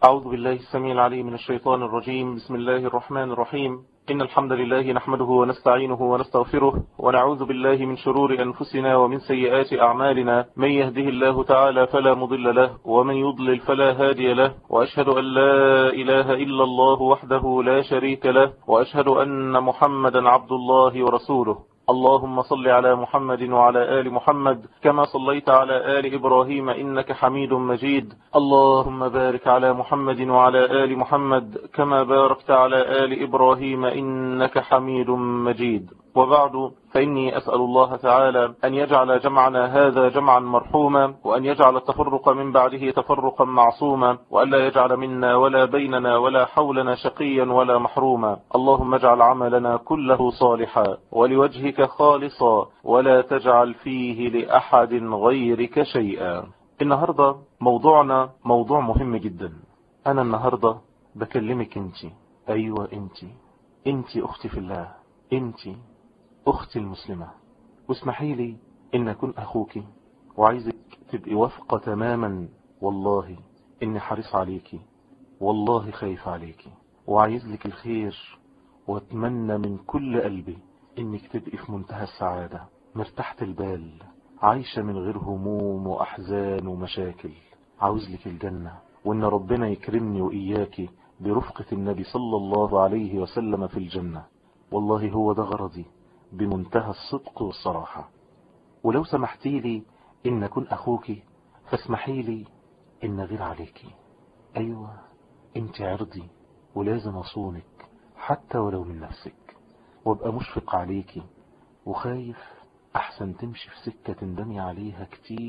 أعوذ بالله السميع العليم من الشيطان الرجيم بسم الله الرحمن الرحيم إن الحمد لله نحمده ونستعينه ونستغفره ونعوذ بالله من شرور أنفسنا ومن سيئات أعمالنا من يهده الله تعالى فلا مضل له ومن يضلل فلا هادي له وأشهد أن لا إله إلا الله وحده لا شريك له وأشهد أن محمدا عبد الله ورسوله اللهم صل على محمد وعلى آل محمد كما صليت على آل إبراهيم إنك حميد مجيد اللهم بارك على محمد وعلى آل محمد كما باركت على آل إبراهيم إنك حميد مجيد وبعد فإني أسأل الله تعالى أن يجعل جمعنا هذا جمعا مرحوما وأن يجعل التفرق من بعده تفرقا معصوما وألا يجعل منا ولا بيننا ولا حولنا شقيا ولا محروما اللهم اجعل عملنا كله صالحا ولوجهك خالصا ولا تجعل فيه لأحد غيرك شيئا النهاردة موضوعنا موضوع مهم جدا أنا النهاردة بكلمك انت أيوة انت انت أختي في الله انت أختي المسلمة واسمحي لي إن أكون أخوك وعايزك تبقي وافقة تماما والله إني حريص عليك والله خايف عليك وعايز لك الخير واتمنى من كل قلبي إنك تبقي في منتهى السعادة مرتاحة البال عايشة من غير هموم وأحزان ومشاكل عاوز لك الجنة وإن ربنا يكرمني وإياك برفقة النبي صلى الله عليه وسلم في الجنة والله هو ده غرضي بمنتهى الصدق والصراحة ولو سمحتي لي إن أكون أخوك فاسمحي لي إن غير عليك أيوة أنت عرضي ولازم أصونك حتى ولو من نفسك وابقى مشفق عليك وخايف أحسن تمشي في سكة تندمي عليها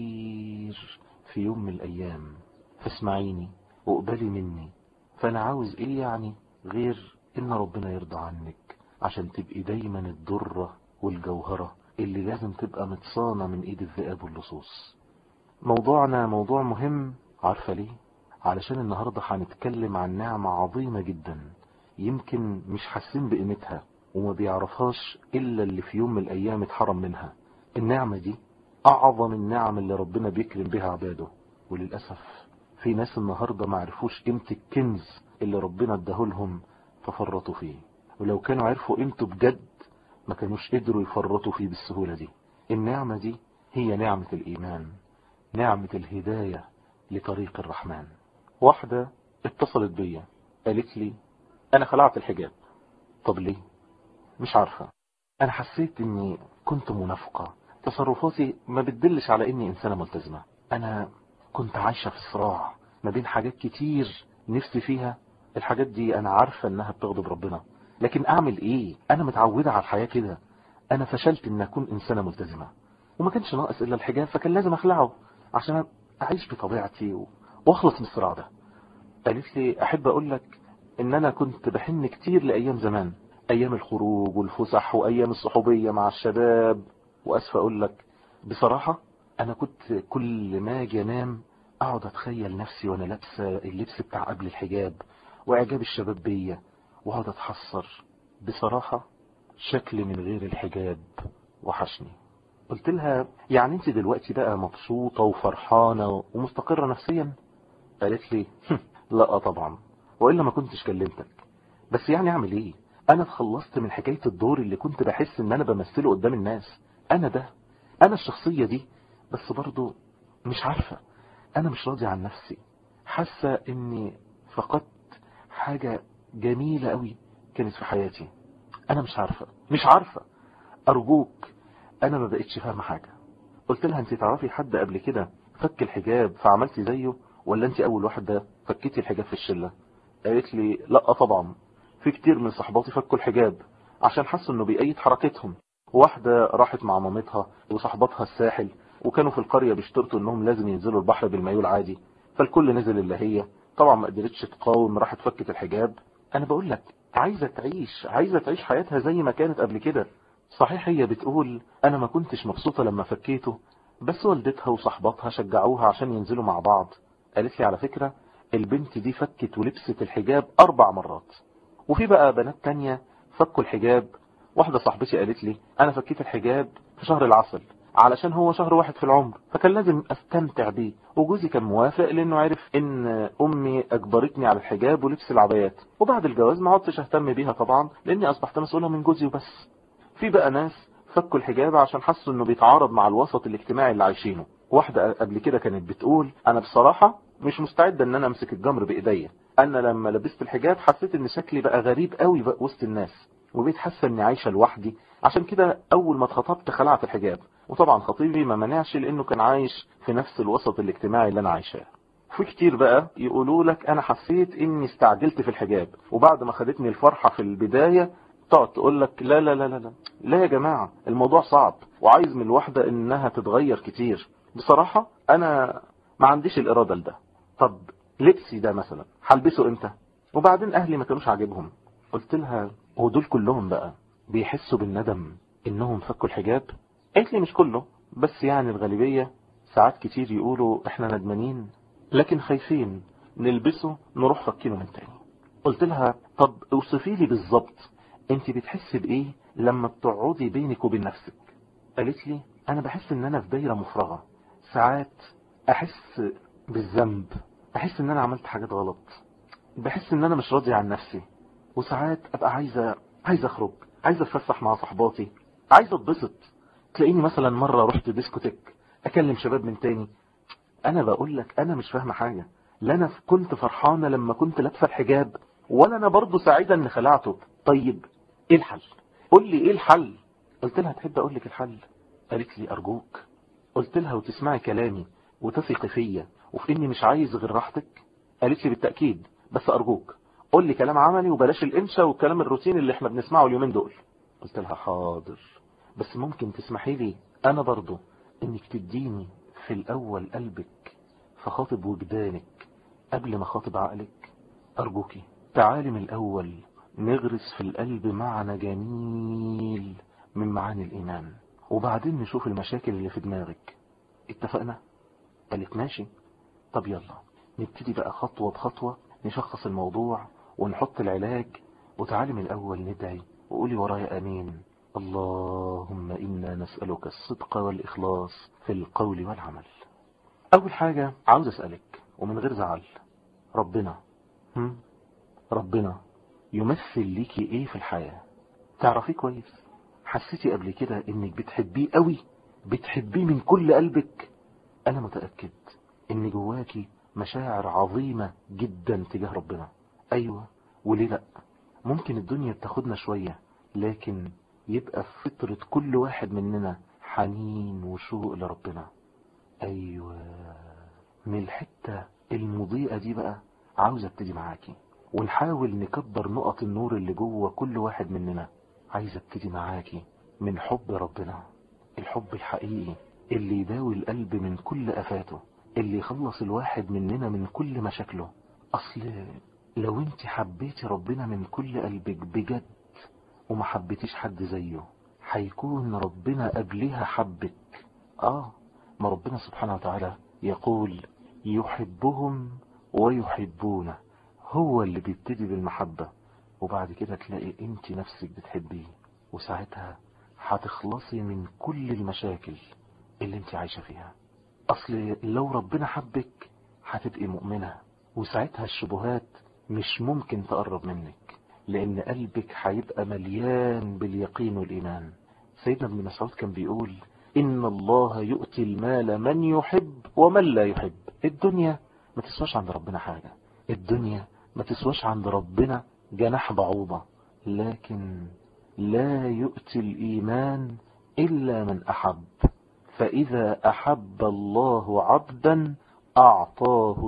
كتير في يوم من الأيام فاسمعيني وقبلي مني فأنا عاوز إيه يعني غير إن ربنا يرضى عنك عشان تبقي دايما الضرة والجوهرة اللي لازم تبقى متصانة من ايد الذئاب واللصوص موضوعنا موضوع مهم عارفة ليه علشان النهاردة هنتكلم عن نعمة عظيمة جدا يمكن مش حاسين بقيمتها وما بيعرفهاش الا اللي في يوم من الايام اتحرم منها النعمة دي اعظم النعم اللي ربنا بيكرم بها عباده وللأسف في ناس النهاردة ما عرفوش قيمة الكنز اللي ربنا اداهولهم ففرطوا فيه ولو كانوا عرفوا قيمته بجد ما كانوش قدروا يفرطوا فيه بالسهولة دي النعمة دي هي نعمة الإيمان نعمة الهداية لطريق الرحمن واحدة اتصلت بيا قالت لي أنا خلعت الحجاب طب ليه مش عارفة أنا حسيت إني كنت منافقة تصرفاتي ما بتدلش على إني إنسانة ملتزمة أنا كنت عايشة في صراع ما بين حاجات كتير نفسي فيها الحاجات دي أنا عارفة إنها بتغضب ربنا لكن اعمل ايه انا متعودة على الحياة كده انا فشلت ان اكون انسانة ملتزمة وما كانش ناقص الا الحجاب فكان لازم اخلعه عشان اعيش بطبيعتي واخلص من الصراع ده قالت لي احب اقول لك ان انا كنت بحن كتير لايام زمان ايام الخروج والفسح وايام الصحوبية مع الشباب واسفة اقول لك بصراحة انا كنت كل ما اجي انام اقعد اتخيل نفسي وانا لابسه اللبس بتاع قبل الحجاب واعجاب الشباب بيا وهذا اتحسر بصراحة شكلي من غير الحجاب وحشني قلت لها يعني انت دلوقتي بقى مبسوطة وفرحانة ومستقرة نفسيا قالت لي لا طبعا وإلا ما كنتش كلمتك بس يعني اعمل ايه انا اتخلصت من حكاية الدور اللي كنت بحس ان انا بمثله قدام الناس انا ده انا الشخصية دي بس برضو مش عارفة انا مش راضي عن نفسي حاسة اني فقدت حاجة جميلة قوي كانت في حياتي انا مش عارفة مش عارفة ارجوك انا ما بقتش فاهمة حاجة قلت لها انت تعرفي حد قبل كده فك الحجاب فعملتي زيه ولا انت اول واحدة فكيتي الحجاب في الشلة قالت لي لا طبعا في كتير من صحباتي فكوا الحجاب عشان حسوا انه بيأيد حركتهم واحدة راحت مع مامتها وصحباتها الساحل وكانوا في القرية بيشترطوا انهم لازم ينزلوا البحر بالمايو العادي فالكل نزل اللي هي طبعا ما قدرتش تقاوم راحت فكت الحجاب انا بقول لك عايزة تعيش عايزة تعيش حياتها زي ما كانت قبل كده صحيح هي بتقول انا ما كنتش مبسوطة لما فكيته بس والدتها وصحباتها شجعوها عشان ينزلوا مع بعض قالت لي على فكرة البنت دي فكت ولبست الحجاب اربع مرات وفي بقى بنات تانية فكوا الحجاب واحدة صاحبتي قالت لي انا فكيت الحجاب في شهر العسل علشان هو شهر واحد في العمر فكان لازم استمتع بيه وجوزي كان موافق لانه عرف ان امي اجبرتني على الحجاب ولبس العبايات وبعد الجواز ما عدتش اهتم بيها طبعا لاني اصبحت مسؤولة من جوزي وبس في بقى ناس فكوا الحجاب عشان حسوا انه بيتعارض مع الوسط الاجتماعي اللي عايشينه واحدة قبل كده كانت بتقول انا بصراحة مش مستعدة ان انا امسك الجمر بايديا انا لما لبست الحجاب حسيت ان شكلي بقى غريب قوي بقى وسط الناس وبقيت حاسة اني عايشة لوحدي عشان كده اول ما اتخطبت خلعت الحجاب وطبعا خطيبي ما منعش لانه كان عايش في نفس الوسط الاجتماعي اللي انا عايشاه في كتير بقى يقولوا لك انا حسيت اني استعجلت في الحجاب وبعد ما خدتني الفرحة في البداية تقعد تقول لك لا لا لا لا لا لا يا جماعة الموضوع صعب وعايز من الواحدة انها تتغير كتير بصراحة انا ما عنديش الارادة لده طب لبسي ده مثلا هلبسه امتى وبعدين اهلي ما كانوش عاجبهم قلت لها هو دول كلهم بقى بيحسوا بالندم انهم فكوا الحجاب قالت لي مش كله بس يعني الغالبية ساعات كتير يقولوا احنا ندمانين لكن خايفين نلبسه نروح فكينه من تاني قلت لها طب اوصفي لي بالظبط انت بتحسي بايه لما بتقعدي بينك وبين نفسك قالت لي انا بحس ان انا في دايرة مفرغة ساعات احس بالذنب احس ان انا عملت حاجات غلط بحس ان انا مش راضي عن نفسي وساعات ابقى عايزة عايزة اخرج عايزة اتفسح مع صحباتي عايزة اتبسط تلاقيني مثلا مرة رحت ديسكوتيك اكلم شباب من تاني انا بقول لك انا مش فاهمة حاجة لا انا كنت فرحانة لما كنت لابسه الحجاب ولا انا برضو سعيدة ان خلعته طيب ايه الحل قول لي ايه الحل قلت لها تحب اقول لك الحل قالت لي ارجوك قلت لها وتسمعي كلامي وتثقي فيا وفي اني مش عايز غير راحتك قالت لي بالتأكيد بس ارجوك قول لي كلام عملي وبلاش الانشا والكلام الروتيني اللي احنا بنسمعه اليومين دول قلت لها حاضر بس ممكن تسمحي لي انا برضو انك تديني في الاول قلبك فخاطب وجدانك قبل ما خاطب عقلك ارجوكي تعالي من الاول نغرس في القلب معنى جميل من معاني الايمان وبعدين نشوف المشاكل اللي في دماغك اتفقنا قالت ماشي طب يلا نبتدي بقى خطوة بخطوة نشخص الموضوع ونحط العلاج وتعالي من الأول ندعي وقولي ورايا أمين اللهم إنا نسألك الصدق والإخلاص في القول والعمل أول حاجة عاوز أسألك ومن غير زعل ربنا هم؟ ربنا يمثل ليكي ايه في الحياة تعرفيه كويس حسيتي قبل كده انك بتحبيه قوي بتحبيه من كل قلبك انا متأكد ان جواكي مشاعر عظيمة جدا تجاه ربنا ايوه وليه لا ممكن الدنيا بتاخدنا شوية لكن يبقى في فطرة كل واحد مننا حنين وشوق لربنا ايوه من الحتة المضيئة دي بقى عاوز ابتدي معاكي ونحاول نكبر نقط النور اللي جوه كل واحد مننا عايز ابتدي معاكي من حب ربنا الحب الحقيقي اللي يداوي القلب من كل افاته اللي يخلص الواحد مننا من كل مشاكله اصل لو انت حبيتي ربنا من كل قلبك بجد وما حبيتيش حد زيه هيكون ربنا قبلها حبك اه ما ربنا سبحانه وتعالى يقول يحبهم ويحبونه هو اللي بيبتدي بالمحبة وبعد كده تلاقي انت نفسك بتحبيه وساعتها هتخلصي من كل المشاكل اللي انت عايشة فيها اصل لو ربنا حبك هتبقي مؤمنة وساعتها الشبهات مش ممكن تقرب منك لان قلبك هيبقى مليان باليقين والايمان سيدنا ابن مسعود كان بيقول ان الله يؤتي المال من يحب ومن لا يحب الدنيا ما تسواش عند ربنا حاجة الدنيا ما تسواش عند ربنا جناح بعوضة لكن لا يؤتي الإيمان إلا من أحب فإذا أحب الله عبدا أعطاه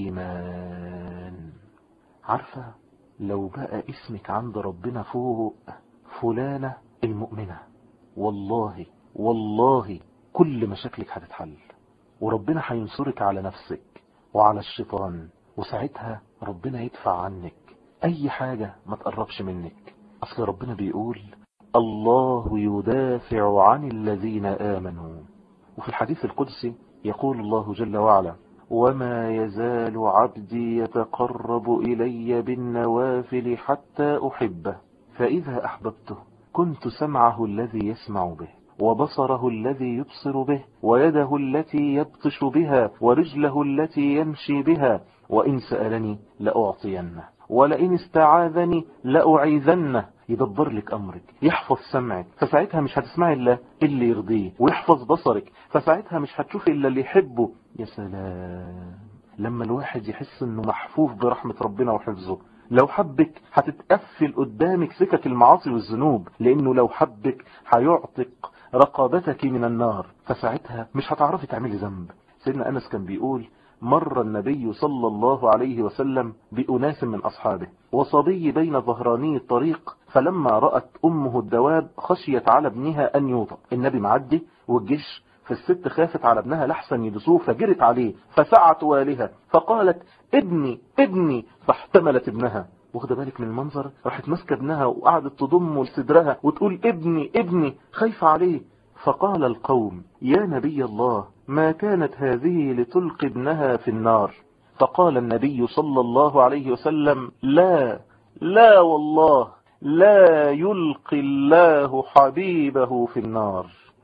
الإيمان عارفة لو بقى اسمك عند ربنا فوق فلانة المؤمنة والله والله كل مشاكلك هتتحل وربنا هينصرك على نفسك وعلى الشيطان وساعتها ربنا يدفع عنك اي حاجة ما تقربش منك اصل ربنا بيقول الله يدافع عن الذين آمنوا وفي الحديث القدسي يقول الله جل وعلا وما يزال عبدي يتقرب إلي بالنوافل حتى أحبه فإذا أحببته كنت سمعه الذي يسمع به وبصره الذي يبصر به ويده التي يبطش بها ورجله التي يمشي بها وإن سألني لأعطينه ولئن استعاذني لأعيذنه يدبر لك أمرك يحفظ سمعك فساعتها مش هتسمعي إلا اللي يرضيه ويحفظ بصرك فساعتها مش هتشوفي إلا اللي يحبه يا سلام لما الواحد يحس انه محفوف برحمة ربنا وحفظه لو حبك هتتقفل قدامك سكك المعاصي والذنوب لانه لو حبك هيعتق رقابتك من النار فساعتها مش هتعرفي تعملي ذنب سيدنا انس كان بيقول مر النبي صلى الله عليه وسلم بأناس من أصحابه وصبي بين ظهراني الطريق فلما رأت أمه الدواب خشيت على ابنها أن يوطى النبي معدي والجيش فالست خافت على ابنها لحسن يدسوه فجرت عليه فسعت والها فقالت ابني ابني فاحتملت ابنها واخده بالك من المنظر راحت ماسكه ابنها وقعدت تضمه لصدرها وتقول ابني ابني خايفه عليه فقال القوم يا نبي الله ما كانت هذه لتلقي ابنها في النار فقال النبي صلى الله عليه وسلم لا لا والله لا يلقي الله حبيبه في النار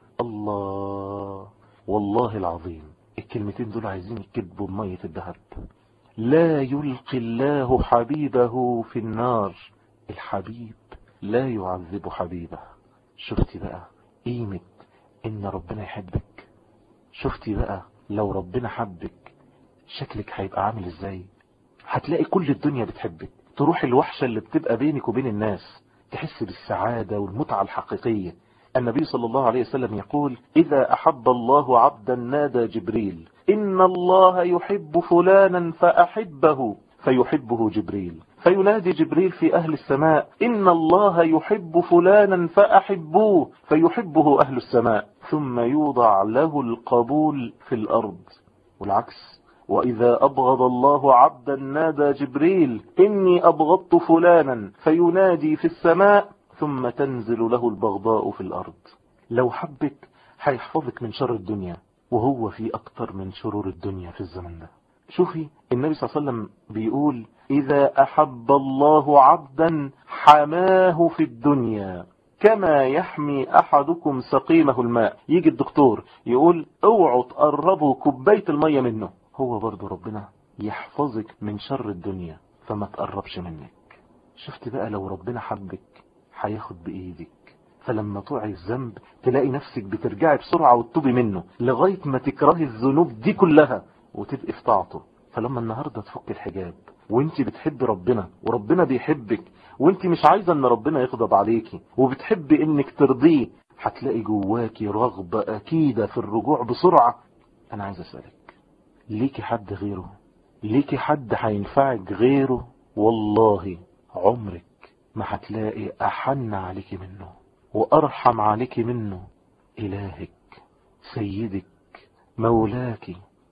الله والله العظيم الكلمتين دول عايزين يكتبوا بمية الذهب لا يلقي الله حبيبه في النار الحبيب لا يعذب حبيبه شفتي بقى قيمة ان ربنا يحبك شفتي بقى لو ربنا حبك شكلك هيبقى عامل ازاي هتلاقي كل الدنيا بتحبك تروح الوحشة اللي بتبقى بينك وبين الناس تحس بالسعادة والمتعة الحقيقية النبي صلى الله عليه وسلم يقول إذا أحب الله عبدا نادى جبريل إن الله يحب فلانا فأحبه فيحبه جبريل فينادي جبريل في أهل السماء إن الله يحب فلانا فأحبوه فيحبه أهل السماء ثم يوضع له القبول في الأرض والعكس وإذا أبغض الله عبدا نادى جبريل إني أبغضت فلانا فينادي في السماء ثم تنزل له البغضاء في الأرض لو حبك هيحفظك من شر الدنيا وهو في أكتر من شرور الدنيا في الزمن ده شوفي النبي صلى الله عليه وسلم بيقول إذا أحب الله عبدا حماه في الدنيا كما يحمي أحدكم سقيمه الماء يجي الدكتور يقول اوعوا تقربوا كوباية المية منه هو برضو ربنا يحفظك من شر الدنيا فما تقربش منك شفت بقى لو ربنا حبك هياخد بإيدك فلما تقعي الذنب تلاقي نفسك بترجعي بسرعة وتتوبي منه لغاية ما تكرهي الذنوب دي كلها وتبقي في طاعته فلما النهاردة تفك الحجاب وانت بتحب ربنا وربنا بيحبك وانت مش عايزة ان ربنا يغضب عليكي وبتحبي انك ترضيه هتلاقي جواكي رغبة اكيدة في الرجوع بسرعة انا عايز اسألك ليكي حد غيره ليكي حد هينفعك غيره والله عمرك ما هتلاقي أحن عليك منه وأرحم عليك منه إلهك سيدك مولاك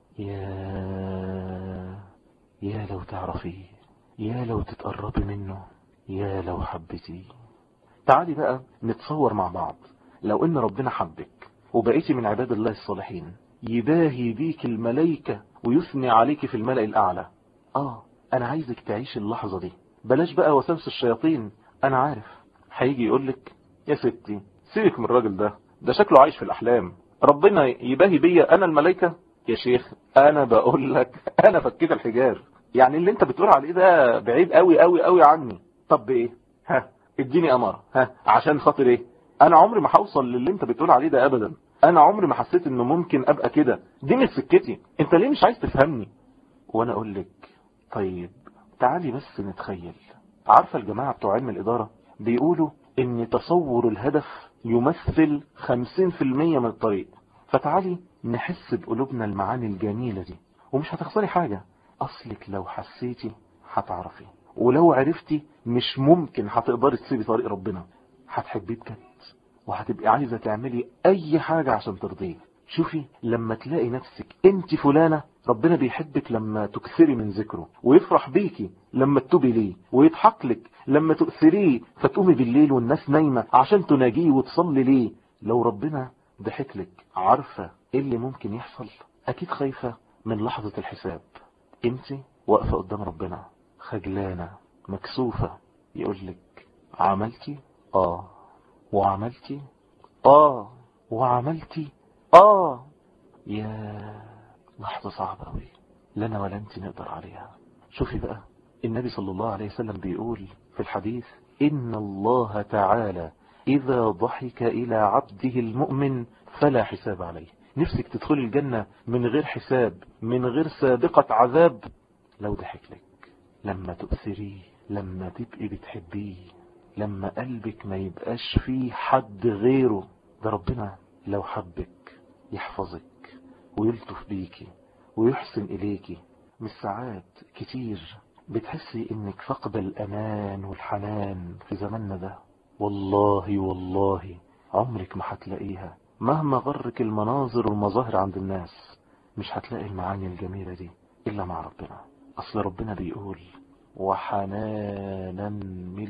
يا يا لو تعرفيه يا لو تتقربي منه يا لو حبتيه تعالي بقى نتصور مع بعض لو ان ربنا حبك وبقيتي من عباد الله الصالحين يباهي بيك الملائكة ويثني عليك في الملأ الأعلى آه أنا عايزك تعيش اللحظة دي بلاش بقى وسوس الشياطين أنا عارف هيجي يقولك يا ستي سيبك من الراجل ده ده شكله عايش في الأحلام ربنا يباهي بيا أنا الملائكة يا شيخ أنا بقول لك أنا فكيت الحجاب يعني اللي انت بتقول عليه ده بعيد قوي قوي قوي عني طب ايه ها اديني امارة ها عشان خاطر ايه انا عمري ما هوصل للي انت بتقول عليه ده ابدا انا عمري ما حسيت انه ممكن ابقى كده دي مش سكتي انت ليه مش عايز تفهمني وانا اقول لك طيب تعالي بس نتخيل عارفة الجماعة بتوع علم الادارة بيقولوا ان تصور الهدف يمثل 50% من الطريق فتعالي نحس بقلوبنا المعاني الجميلة دي ومش هتخسري حاجة اصلك لو حسيتي هتعرفي ولو عرفتي مش ممكن هتقدري تسيبي طريق ربنا هتحبيه بجد وهتبقي عايزة تعملي اي حاجة عشان ترضيه شوفي لما تلاقي نفسك انت فلانة ربنا بيحبك لما تكثري من ذكره ويفرح بيكي لما تتوبي ليه ويضحك لك لما تؤثريه فتقومي بالليل والناس نايمة عشان تناجيه وتصلي ليه لو ربنا ضحك لك عارفة ايه اللي ممكن يحصل اكيد خايفة من لحظة الحساب انت واقفة قدام ربنا خجلانة مكسوفة يقول لك عملتي اه وعملتي اه وعملتي اه يا لحظة صعبة قوي لنا ولا انت نقدر عليها شوفي بقى النبي صلى الله عليه وسلم بيقول في الحديث إن الله تعالى إذا ضحك إلى عبده المؤمن فلا حساب عليه نفسك تدخل الجنة من غير حساب من غير سابقة عذاب لو ضحك لك لما تؤثريه لما تبقي بتحبيه لما قلبك ما يبقاش فيه حد غيره ده ربنا لو حبك يحفظك ويلطف بيكي ويحسن إليكي مش ساعات كتير بتحسي انك فقد الامان والحنان في زماننا ده والله والله عمرك ما هتلاقيها مهما غرك المناظر والمظاهر عند الناس مش هتلاقي المعاني الجميلة دي الا مع ربنا اصل ربنا بيقول وحنانا من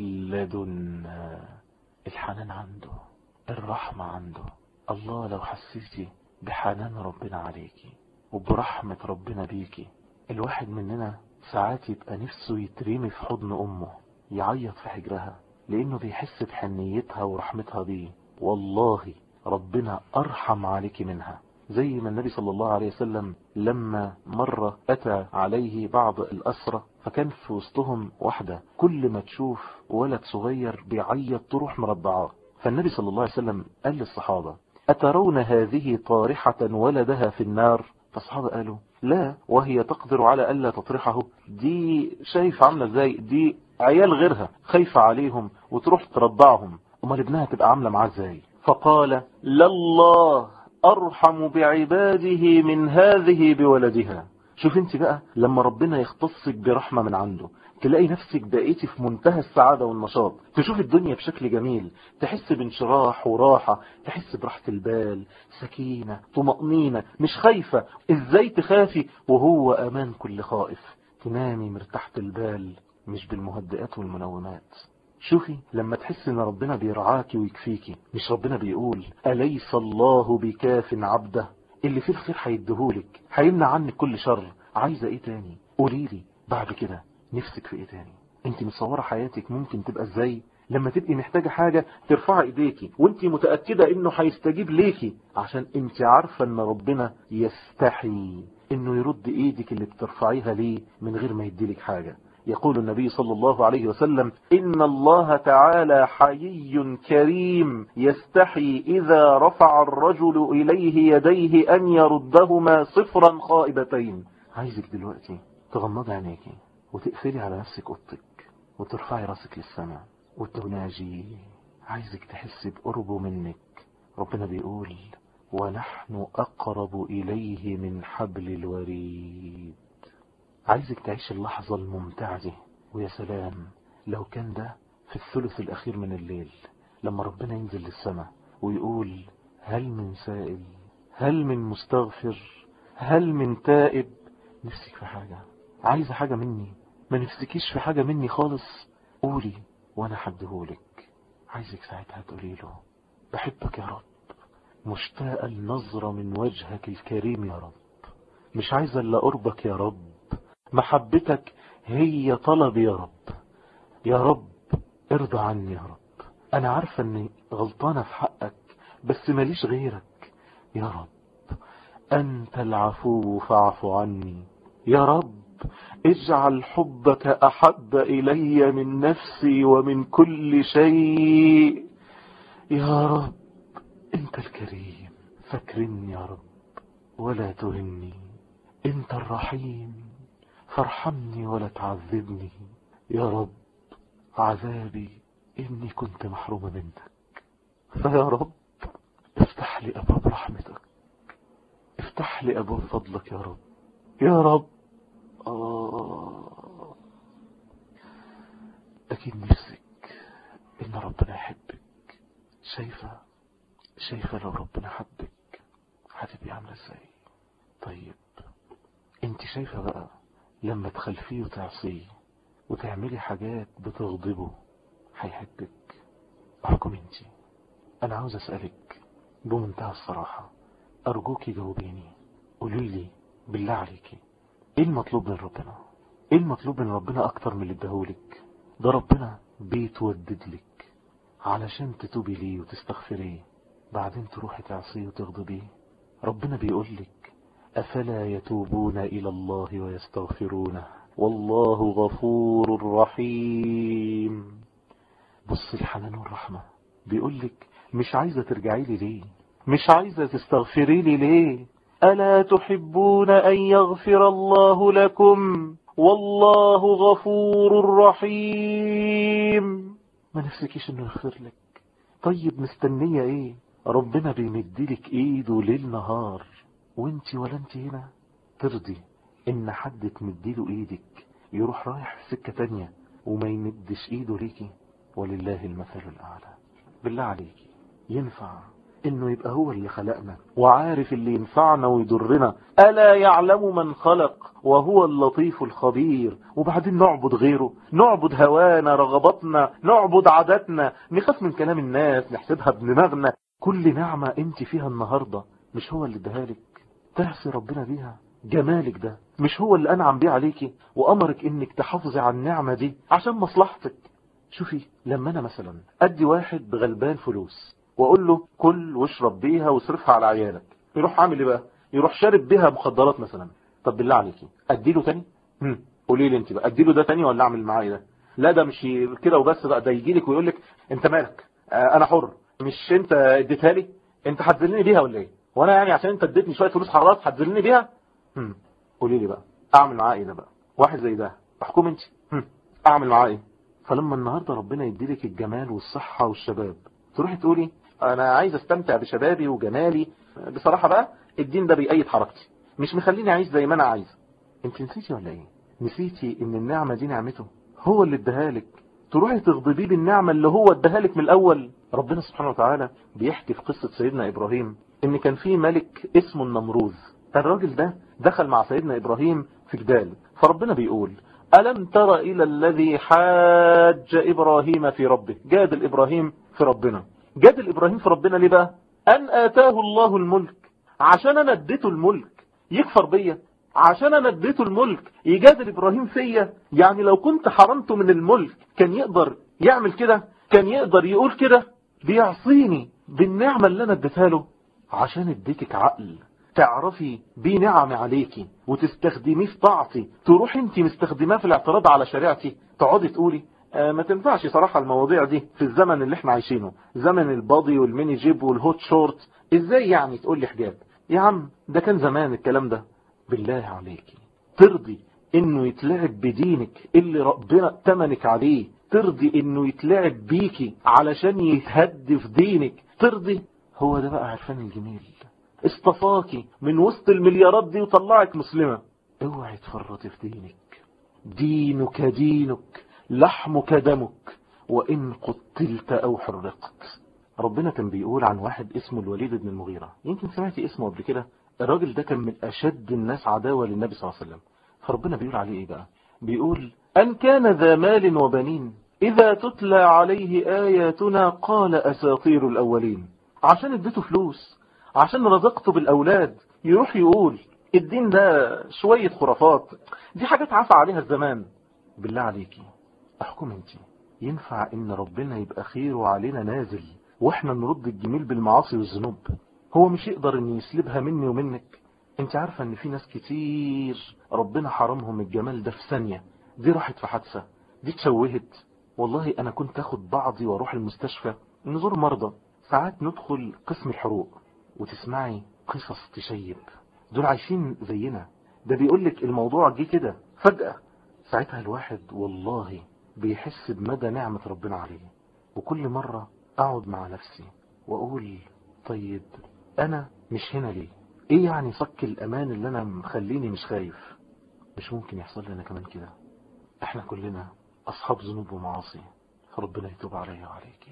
لدنا الحنان عنده الرحمة عنده الله لو حسيتي بحنان ربنا عليكي وبرحمة ربنا بيكي الواحد مننا ساعات يبقى نفسه يترمي في حضن امه يعيط في حجرها لانه بيحس بحنيتها ورحمتها بيه والله ربنا ارحم عليك منها زي ما النبي صلى الله عليه وسلم لما مرة اتى عليه بعض الاسرة فكان في وسطهم واحدة كل ما تشوف ولد صغير بيعيط تروح مرضعاه فالنبي صلى الله عليه وسلم قال للصحابة أترون هذه طارحة ولدها في النار فالصحابة قالوا لا وهي تقدر على ألا تطرحه دي شايف عاملة ازاي دي عيال غيرها خايفة عليهم وتروح ترضعهم امال ابنها تبقى عاملة معاه ازاي فقال لله أرحم بعباده من هذه بولدها شوف انت بقى لما ربنا يختصك برحمة من عنده تلاقي نفسك بقيتي في منتهى السعادة والنشاط تشوف الدنيا بشكل جميل تحس بانشراح وراحة تحس براحة البال سكينة طمأنينة مش خايفة ازاي تخافي وهو امان كل خائف تنامي مرتاحة البال مش بالمهدئات والمنومات شوفي لما تحس ان ربنا بيرعاكي ويكفيكي مش ربنا بيقول أليس الله بكاف عبده اللي فيه الخير هيديهولك هيمنع عنك كل شر عايزة ايه تاني قوليلي بعد كده نفسك في ايه تاني انت متصورة حياتك ممكن تبقى ازاي لما تبقي محتاجة حاجة ترفع ايديكي وانت متأكدة انه هيستجيب ليكي عشان انت عارفة ان ربنا يستحي انه يرد ايدك اللي بترفعيها ليه من غير ما يديلك حاجة يقول النبي صلى الله عليه وسلم إن الله تعالى حيي كريم يستحي إذا رفع الرجل إليه يديه أن يردهما صفرا خائبتين عايزك دلوقتي تغمض عينيكي وتقفلي على نفسك اوضتك وترفعي راسك للسماء وتناجي عايزك تحسي بقربه منك ربنا بيقول ونحن أقرب إليه من حبل الوريد عايزك تعيش اللحظة الممتعة دي ويا سلام لو كان ده في الثلث الأخير من الليل لما ربنا ينزل للسماء ويقول هل من سائل هل من مستغفر هل من تائب نفسك في حاجة عايزة حاجة مني ما نفسكيش في حاجة مني خالص قولي وانا حدهولك عايزك ساعتها تقولي له بحبك يا رب مشتاقة النظرة من وجهك الكريم يا رب مش عايزة الا قربك يا رب محبتك هي طلبي يا رب يا رب ارضى عني يا رب انا عارفة اني غلطانة في حقك بس ماليش غيرك يا رب انت العفو فاعف عني يا رب اجعل حبك احب الي من نفسي ومن كل شيء يا رب انت الكريم فاكرني يا رب ولا تهني انت الرحيم فارحمني ولا تعذبني يا رب عذابي إني كنت محرومة منك فيا رب افتح لي أبواب رحمتك افتح لي أبواب فضلك يا رب يا رب آه أكيد نفسك إن ربنا يحبك شايفة شايفة لو ربنا حبك هتبقي عاملة ازاي طيب انت شايفة بقى لما تخلفيه وتعصيه وتعملي حاجات بتغضبه هيحبك احكم انت انا عاوز اسألك بمنتهى الصراحة ارجوكي جاوبيني قولي لي بالله عليكي ايه المطلوب من ربنا ايه المطلوب من ربنا اكتر من اللي اداهولك ده ربنا بيتودد لك علشان تتوبي ليه وتستغفريه بعدين تروحي تعصيه وتغضبيه ربنا بيقول لك أفلا يتوبون إلى الله ويستغفرونه والله غفور رحيم بص الحنان والرحمة بيقول لك مش عايزة ترجعي لي ليه مش عايزة تستغفري لي ليه ألا تحبون أن يغفر الله لكم والله غفور رحيم ما نفسكيش انه يغفر لك طيب مستنية ايه ربنا بيمدلك ايده ليل نهار وانت ولا انت هنا ترضي ان حد تمديله ايدك يروح رايح في سكة تانية وما يمدش ايده ليكي ولله المثل الاعلى بالله عليكي ينفع انه يبقى هو اللي خلقنا وعارف اللي ينفعنا ويضرنا ألا يعلم من خلق وهو اللطيف الخبير وبعدين نعبد غيره نعبد هوانا رغباتنا نعبد عاداتنا نخاف من كلام الناس نحسبها بدماغنا كل نعمة انت فيها النهاردة مش هو اللي ادهالك تعصي ربنا بيها جمالك ده مش هو اللي انعم بيه عليكي وامرك انك تحافظي على النعمة دي عشان مصلحتك شوفي لما انا مثلا ادي واحد بغلبان فلوس واقول له كل واشرب بيها واصرفها على عيالك يروح عامل ايه بقى يروح شارب بيها مخدرات مثلا طب بالله عليكي اديله تاني امم قولي لي انت بقى اديله ده تاني ولا اعمل معاه ايه ده لا ده مش كده وبس بقى ده يجي لك ويقول لك انت مالك آه انا حر مش انت اديتها لي انت هتذلني بيها ولا ايه وانا يعني عشان انت اديتني شويه فلوس حرات هتذلني بيها امم قولي لي بقى اعمل معاه ايه ده بقى واحد زي ده احكم انت امم اعمل معاه ايه فلما النهارده ربنا يديلك الجمال والصحه والشباب تروحي تقولي انا عايز استمتع بشبابي وجمالي بصراحة بقى الدين ده بيأيد حركتي مش مخليني اعيش زي ما انا عايز انت نسيتي ولا ايه نسيتي ان النعمة دي نعمته هو اللي ادهالك تروحي تغضبيه بالنعمة اللي هو ادهالك من الاول ربنا سبحانه وتعالى بيحكي في قصة سيدنا ابراهيم ان كان في ملك اسمه النمروذ الراجل ده دخل مع سيدنا ابراهيم في جدال فربنا بيقول ألم تر إلى الذي حاج إبراهيم في ربه جادل إبراهيم في ربنا جادل إبراهيم في ربنا ليه بقى أن آتاه الله الملك عشان أنا اديته الملك يكفر بيا عشان أنا اديته الملك يجادل إبراهيم فيا يعني لو كنت حرمته من الملك كان يقدر يعمل كده كان يقدر يقول كده بيعصيني بالنعمة اللي أنا اديتها له عشان اديتك عقل تعرفي بيه نعم عليكي وتستخدميه في طاعتي تروح انت مستخدماه في الاعتراض على شريعتي تقعدي تقولي آه ما تنفعش صراحة المواضيع دي في الزمن اللي احنا عايشينه زمن البادي والميني جيب والهوت شورت ازاي يعني تقول لي حجاب يا عم ده كان زمان الكلام ده بالله عليكي ترضي انه يتلعب بدينك اللي ربنا تمنك عليه ترضي انه يتلعب بيكي علشان يتهد في دينك ترضي هو ده بقى عرفان الجميل اصطفاكي من وسط المليارات دي وطلعك مسلمة اوعي تفرطي في دينك دينك دينك لحمك دمك وإن قتلت أو حرقت ربنا كان بيقول عن واحد اسمه الوليد بن المغيرة يمكن سمعتي اسمه قبل كده الراجل ده كان من أشد الناس عداوة للنبي صلى الله عليه وسلم فربنا بيقول عليه إيه بقى بيقول أن كان ذا مال وبنين إذا تتلى عليه آياتنا قال أساطير الأولين عشان اديته فلوس عشان رزقته بالأولاد يروح يقول الدين ده شوية خرافات دي حاجات عفى عليها الزمان بالله عليكي احكم انت ينفع ان ربنا يبقى خيره علينا نازل واحنا نرد الجميل بالمعاصي والذنوب هو مش يقدر ان يسلبها مني ومنك انت عارفة ان في ناس كتير ربنا حرمهم الجمال ده في ثانية دي راحت في حادثة دي اتشوهت والله انا كنت اخد بعضي واروح المستشفى نزور مرضى ساعات ندخل قسم الحروق وتسمعي قصص تشيب دول عايشين زينا ده بيقولك الموضوع جه كده فجأة ساعتها الواحد والله بيحس بمدى نعمة ربنا عليه وكل مرة اقعد مع نفسي واقول طيب انا مش هنا ليه ايه يعني صك الامان اللي انا مخليني مش خايف مش ممكن يحصل لنا كمان كده احنا كلنا اصحاب ذنوب ومعاصي فربنا يتوب عليا وعليك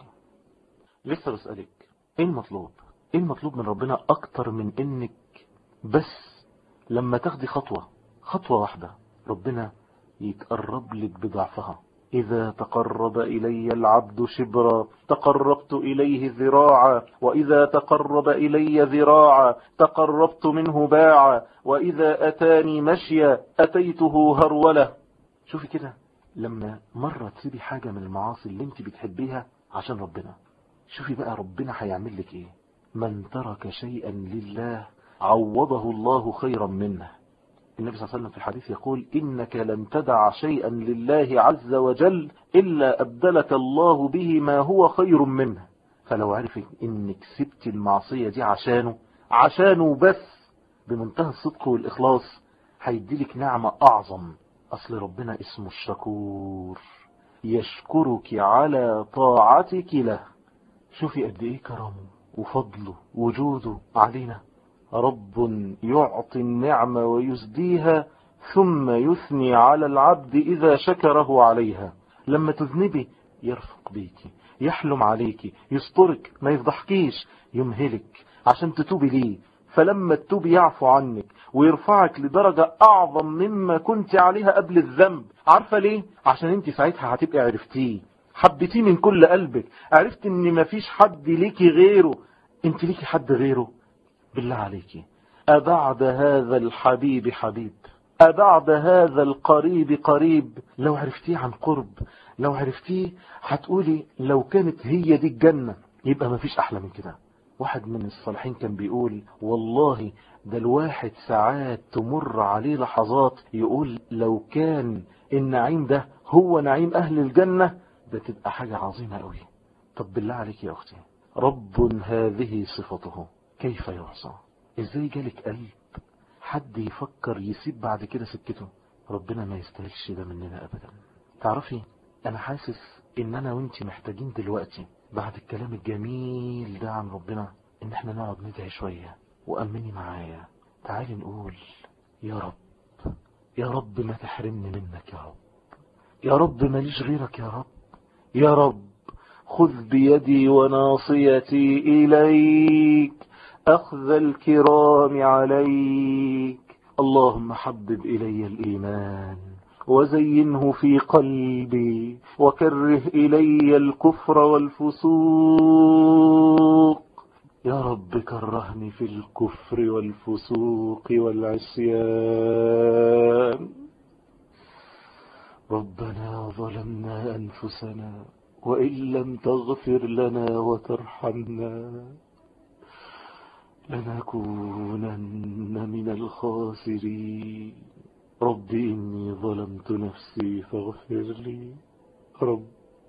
لسه بسألك ايه المطلوب ايه المطلوب من ربنا اكتر من انك بس لما تاخدي خطوة خطوة واحدة ربنا يتقرب لك بضعفها إذا تقرب إلي العبد شبرا تقربت إليه ذراعا وإذا تقرب إلي ذراعا تقربت منه باعا وإذا أتاني مشيا أتيته هرولة شوفي كده لما مرة تسيبي حاجة من المعاصي اللي انت بتحبيها عشان ربنا شوفي بقى ربنا هيعمل لك ايه من ترك شيئا لله عوضه الله خيرا منه النبي صلى الله عليه وسلم في الحديث يقول إنك لم تدع شيئا لله عز وجل إلا أبدلك الله به ما هو خير منه فلو عرف إنك سبت المعصية دي عشانه عشانه بس بمنتهى الصدق والإخلاص هيديلك نعمة أعظم أصل ربنا اسمه الشكور يشكرك على طاعتك له شوفي قد ايه كرمه وفضله وجوده علينا رب يعطي النعمة ويزديها ثم يثني على العبد إذا شكره عليها لما تذنبي يرفق بيكي يحلم عليكي يسترك ما يفضحكيش يمهلك عشان تتوبي ليه فلما تتوبي يعفو عنك ويرفعك لدرجة أعظم مما كنت عليها قبل الذنب عارفة ليه؟ عشان انت ساعتها هتبقى عرفتيه حبيتيه من كل قلبك عرفت ان مفيش حد ليكي غيره انت ليكي حد غيره بالله عليكي أبعد هذا الحبيب حبيب أبعد هذا القريب قريب لو عرفتيه عن قرب لو عرفتيه هتقولي لو كانت هي دي الجنة يبقى مفيش أحلى من كده واحد من الصالحين كان بيقول والله ده الواحد ساعات تمر عليه لحظات يقول لو كان النعيم ده هو نعيم أهل الجنة ده تبقى حاجة عظيمة قوي طب بالله عليك يا أختي رب هذه صفته كيف يعصى ازاي جالك قلب حد يفكر يسيب بعد كده سكته ربنا ما يستاهلش ده مننا ابدا تعرفي انا حاسس ان انا وانت محتاجين دلوقتي بعد الكلام الجميل ده عن ربنا ان احنا نقعد ندعي شوية وامني معايا تعالي نقول يا رب يا رب ما تحرمني منك يا رب يا رب ماليش غيرك يا رب يا رب خذ بيدي وناصيتي إليك أخذ الكرام عليك اللهم حبب إلي الإيمان وزينه في قلبي وكره إلي الكفر والفسوق يا رب كرهني في الكفر والفسوق والعصيان ربنا ظلمنا أنفسنا وإن لم تغفر لنا وترحمنا لنكونن من الخاسرين رب إني ظلمت نفسي فاغفر لي رب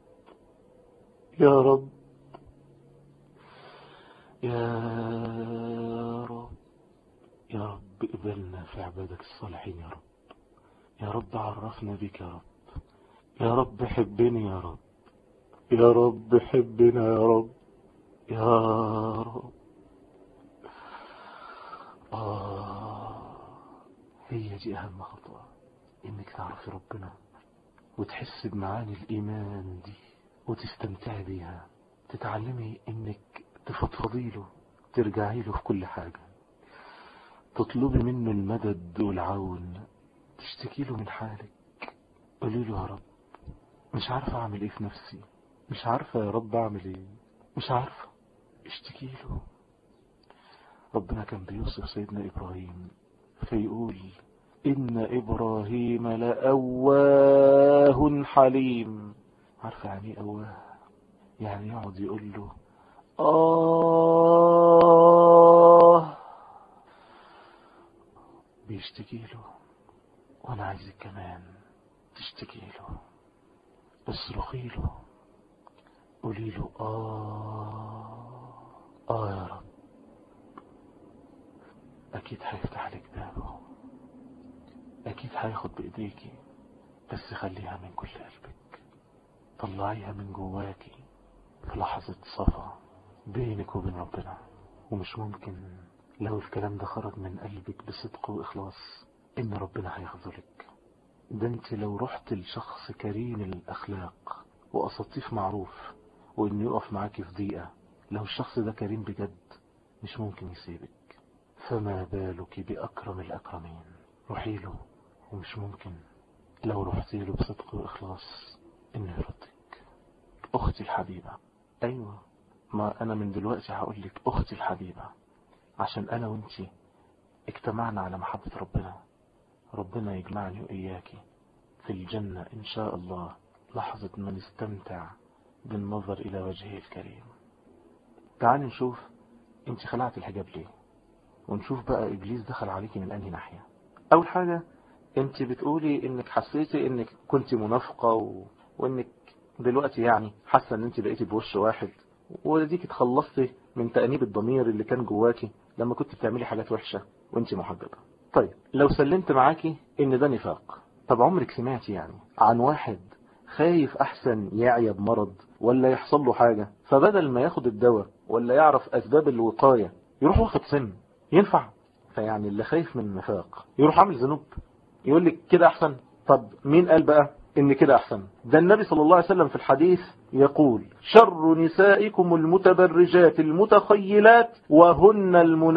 يا رب يا رب يا رب اقبلنا في عبادك الصالحين يا رب يا رب عرفنا بك يا رب يا رب حبني يا رب يا رب حبنا يا رب يا رب آه هي دي أهم خطوة إنك تعرفي ربنا وتحس بمعاني الإيمان دي وتستمتعي بيها تتعلمي إنك تفضفضي له ترجعي له في كل حاجة تطلبي منه المدد والعون تشتكي له من حالك قولي له يا رب مش عارفة أعمل إيه في نفسي مش عارفة يا رب أعمل إيه مش عارفة اشتكي له ربنا كان بيوصف سيدنا إبراهيم فيقول إن إبراهيم لأواه حليم عارفة يعني إيه أواه يعني يقعد يقول له آه بيشتكي له وأنا عايزك كمان تشتكي له اصرخي له قولي له آه آه يا رب أكيد هيفتح لك بابه أكيد هياخد بإيديكي بس خليها من كل قلبك طلعيها من جواكي في لحظة صفا بينك وبين ربنا ومش ممكن لو الكلام ده خرج من قلبك بصدق وإخلاص إن ربنا هيخذلك ده انت لو رحت لشخص كريم الأخلاق وأساطيف معروف وإنه يقف معاكي في ضيقة لو الشخص ده كريم بجد مش ممكن يسيبك فما بالك بأكرم الأكرمين روحي له ومش ممكن لو رحتي له بصدق وإخلاص إنه يردك أختي الحبيبة أيوة ما أنا من دلوقتي هقول لك أختي الحبيبة عشان أنا وأنتي اجتمعنا على محبة ربنا ربنا يجمعني وإياكي في الجنة إن شاء الله لحظة ما نستمتع بالنظر إلى وجهه الكريم تعالي نشوف انت خلعت الحجاب ليه ونشوف بقى ابليس دخل عليكي من انهي ناحية اول حاجة انت بتقولي انك حسيتي انك كنت منافقة و... وانك دلوقتي يعني حاسة ان انت بقيتي بوش واحد وديك اتخلصتي من تأنيب الضمير اللي كان جواكي لما كنت بتعملي حاجات وحشة وانت محجبة طيب لو سلمت معاكي ان ده نفاق طب عمرك سمعتي يعني عن واحد خايف احسن يعيا بمرض ولا يحصل له حاجة فبدل ما ياخد الدواء ولا يعرف اسباب الوقاية يروح واخد سم ينفع فيعني اللي خايف من النفاق يروح عامل ذنوب يقول لك كده احسن طب مين قال بقى ان كده احسن ده النبي صلى الله عليه وسلم في الحديث يقول شر نسائكم المتبرجات المتخيلات وهن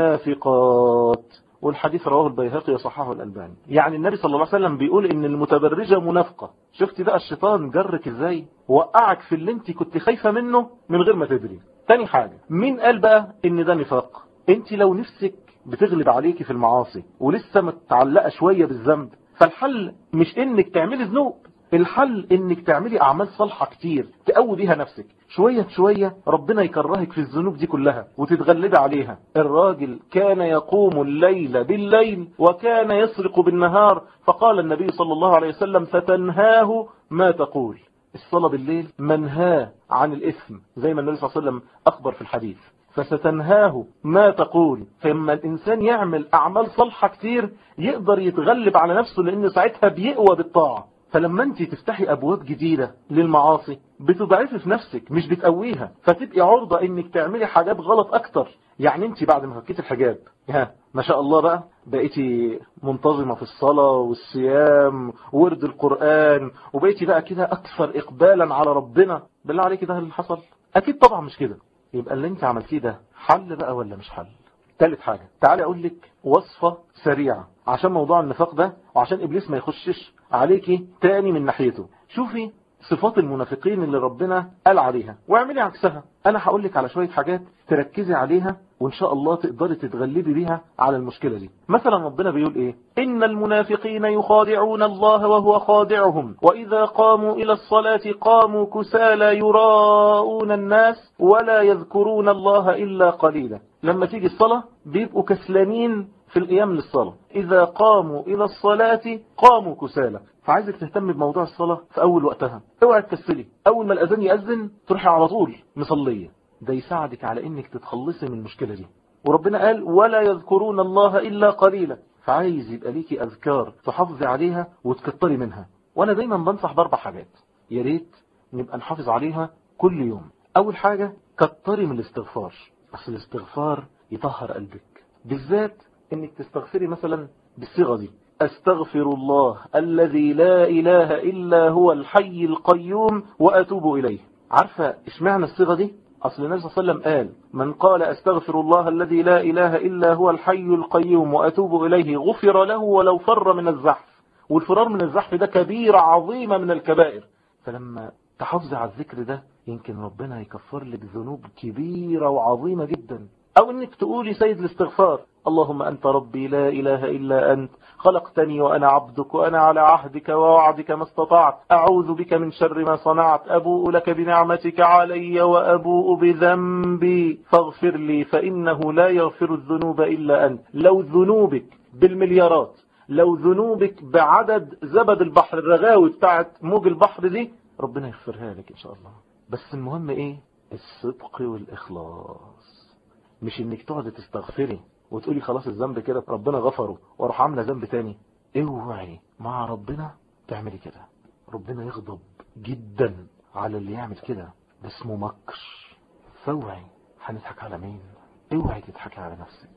المنافقات والحديث رواه البيهقي وصححه الألباني يعني النبي صلى الله عليه وسلم بيقول ان المتبرجة منافقة شفت بقى الشيطان جرك ازاي وقعك في اللي انت كنت خايفة منه من غير ما تدري تاني حاجة مين قال بقى ان ده نفاق انت لو نفسك بتغلب عليكي في المعاصي ولسه متعلقة شوية بالذنب فالحل مش انك تعملي ذنوب الحل انك تعملي اعمال صالحة كتير تقوي بيها نفسك شوية شوية ربنا يكرهك في الذنوب دي كلها وتتغلبي عليها الراجل كان يقوم الليل بالليل وكان يسرق بالنهار فقال النبي صلى الله عليه وسلم فتنهاه ما تقول الصلاة بالليل منهاه عن الإثم زي ما النبي صلى الله عليه وسلم أخبر في الحديث فستنهاه ما تقول فلما الإنسان يعمل أعمال صالحة كتير يقدر يتغلب على نفسه لأن ساعتها بيقوى بالطاعة فلما انت تفتحي ابواب جديدة للمعاصي بتضعفي في نفسك مش بتقويها فتبقي عرضة انك تعملي حاجات غلط اكتر يعني انت بعد ما فكيت الحجاب ها ما شاء الله بقى بقيتي منتظمة في الصلاة والصيام ورد القرآن وبقيتي بقى كده اكثر اقبالا على ربنا بالله عليك ده اللي حصل اكيد طبعا مش كده يبقى اللي انت عملتيه ده حل بقى ولا مش حل ثالث حاجة تعالي اقول لك وصفة سريعة عشان موضوع النفاق ده وعشان ابليس ما يخشش عليكي تاني من ناحيته شوفي صفات المنافقين اللي ربنا قال عليها واعملي عكسها انا هقول لك على شوية حاجات تركزي عليها وان شاء الله تقدري تتغلبي بيها على المشكلة دي مثلا ربنا بيقول ايه ان المنافقين يخادعون الله وهو خادعهم واذا قاموا الى الصلاة قاموا كسالى يراءون الناس ولا يذكرون الله الا قليلا لما تيجي الصلاة بيبقوا كسلانين في القيام للصلاة إذا قاموا إلى الصلاة قاموا كسالى فعايزك تهتم بموضوع الصلاة في أول وقتها اوعى تكسلي أول ما الأذان يأذن تروحي على طول مصلية ده يساعدك على إنك تتخلصي من المشكلة دي وربنا قال ولا يذكرون الله إلا قليلا فعايز يبقى ليكي أذكار تحافظي عليها وتكتري منها وأنا دايما بنصح بأربع حاجات يا ريت نبقى نحافظ عليها كل يوم أول حاجة كتري من الاستغفار أصل الاستغفار يطهر قلبك بالذات انك تستغفري مثلا بالصيغة دي استغفر الله الذي لا اله الا هو الحي القيوم واتوب اليه عارفة اشمعنى الصيغة دي اصل النبي صلى الله عليه وسلم قال من قال استغفر الله الذي لا اله الا هو الحي القيوم واتوب اليه غفر له ولو فر من الزحف والفرار من الزحف ده كبيرة عظيمة من الكبائر فلما تحافظي على الذكر ده يمكن ربنا يكفر لك ذنوب كبيرة وعظيمة جدا او انك تقولي سيد الاستغفار اللهم أنت ربي لا إله إلا أنت خلقتني وأنا عبدك وأنا على عهدك ووعدك ما استطعت أعوذ بك من شر ما صنعت أبوء لك بنعمتك علي وأبوء بذنبي فاغفر لي فإنه لا يغفر الذنوب إلا أنت لو ذنوبك بالمليارات لو ذنوبك بعدد زبد البحر الرغاوي بتاعت موج البحر دي ربنا يغفرها لك إن شاء الله بس المهم إيه الصدق والإخلاص مش إنك تقعد تستغفري وتقولي خلاص الذنب كده ربنا غفره واروح عامله ذنب تاني اوعي مع ربنا تعملي كده ربنا يغضب جدا على اللي يعمل كده ده اسمه مكر فاوعي هنضحك على مين اوعي تضحكي على نفسك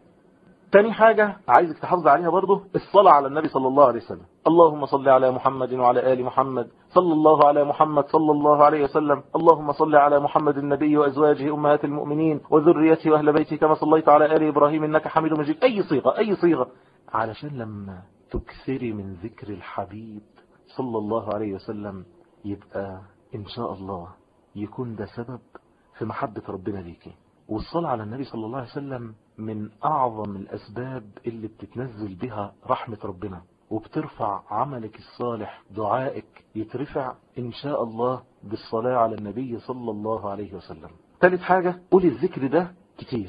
تاني حاجة عايزك تحافظ عليها برضه الصلاة على النبي صلى الله عليه وسلم اللهم صل على محمد وعلى آل محمد صلى الله على محمد صلى الله عليه وسلم اللهم صل على محمد النبي وأزواجه أمهات المؤمنين وذريته وأهل بيته كما صليت على آل إبراهيم إنك حميد مجيد أي صيغة أي صيغة علشان لما تكثري من ذكر الحبيب صلى الله عليه وسلم يبقى إن شاء الله يكون ده سبب في محبة ربنا ليكي والصلاة على النبي صلى الله عليه وسلم من أعظم الأسباب اللي بتتنزل بها رحمة ربنا وبترفع عملك الصالح دعائك يترفع إن شاء الله بالصلاة على النبي صلى الله عليه وسلم ثالث حاجة قولي الذكر ده كتير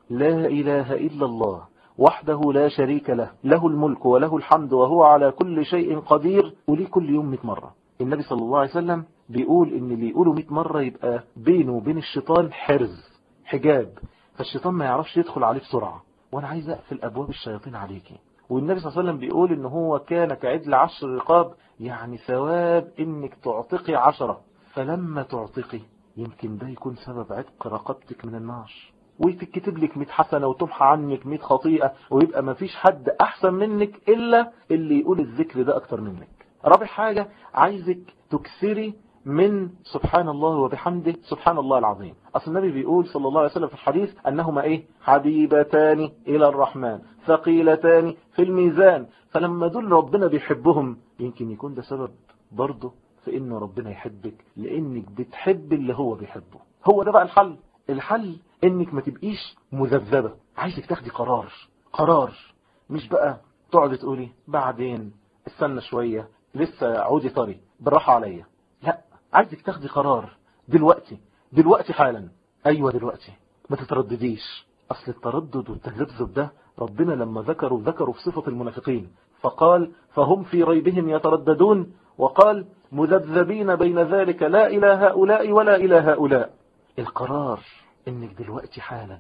لا إله إلا الله وحده لا شريك له له الملك وله الحمد وهو على كل شيء قدير وليه كل يوم 100 مرة النبي صلى الله عليه وسلم بيقول ان اللي يقوله 100 مرة يبقى بينه وبين الشيطان حرز حجاب فالشيطان ما يعرفش يدخل عليه بسرعة وانا عايز اقفل ابواب الشياطين عليكي والنبي صلى الله عليه وسلم بيقول ان هو كان كعدل عشر رقاب يعني ثواب انك تعتقي عشرة فلما تعتقي يمكن ده يكون سبب عتق رقبتك من النار وتكتب لك 100 حسنة وتمحى عنك 100 خطيئة ويبقى ما فيش حد احسن منك الا اللي يقول الذكر ده اكتر منك رابع حاجة عايزك تكسري من سبحان الله وبحمده سبحان الله العظيم أصل النبي بيقول صلى الله عليه وسلم في الحديث أنهما إيه حبيبتان إلى الرحمن ثقيلتان في الميزان فلما دول ربنا بيحبهم يمكن يكون ده سبب برضه في إن ربنا يحبك لأنك بتحب اللي هو بيحبه هو ده بقى الحل الحل إنك ما تبقيش مذبذبة عايزك تاخدي قرار قرار مش بقى تقعد تقولي بعدين استنى شوية لسه عودي طري بالراحة عليا لا عايزك تاخدي قرار دلوقتي دلوقتي حالا ايوه دلوقتي ما تتردديش اصل التردد والتذبذب ده ربنا لما ذكروا ذكروا في صفة المنافقين فقال فهم في ريبهم يترددون وقال مذبذبين بين ذلك لا إلى هؤلاء ولا إلى هؤلاء القرار انك دلوقتي حالا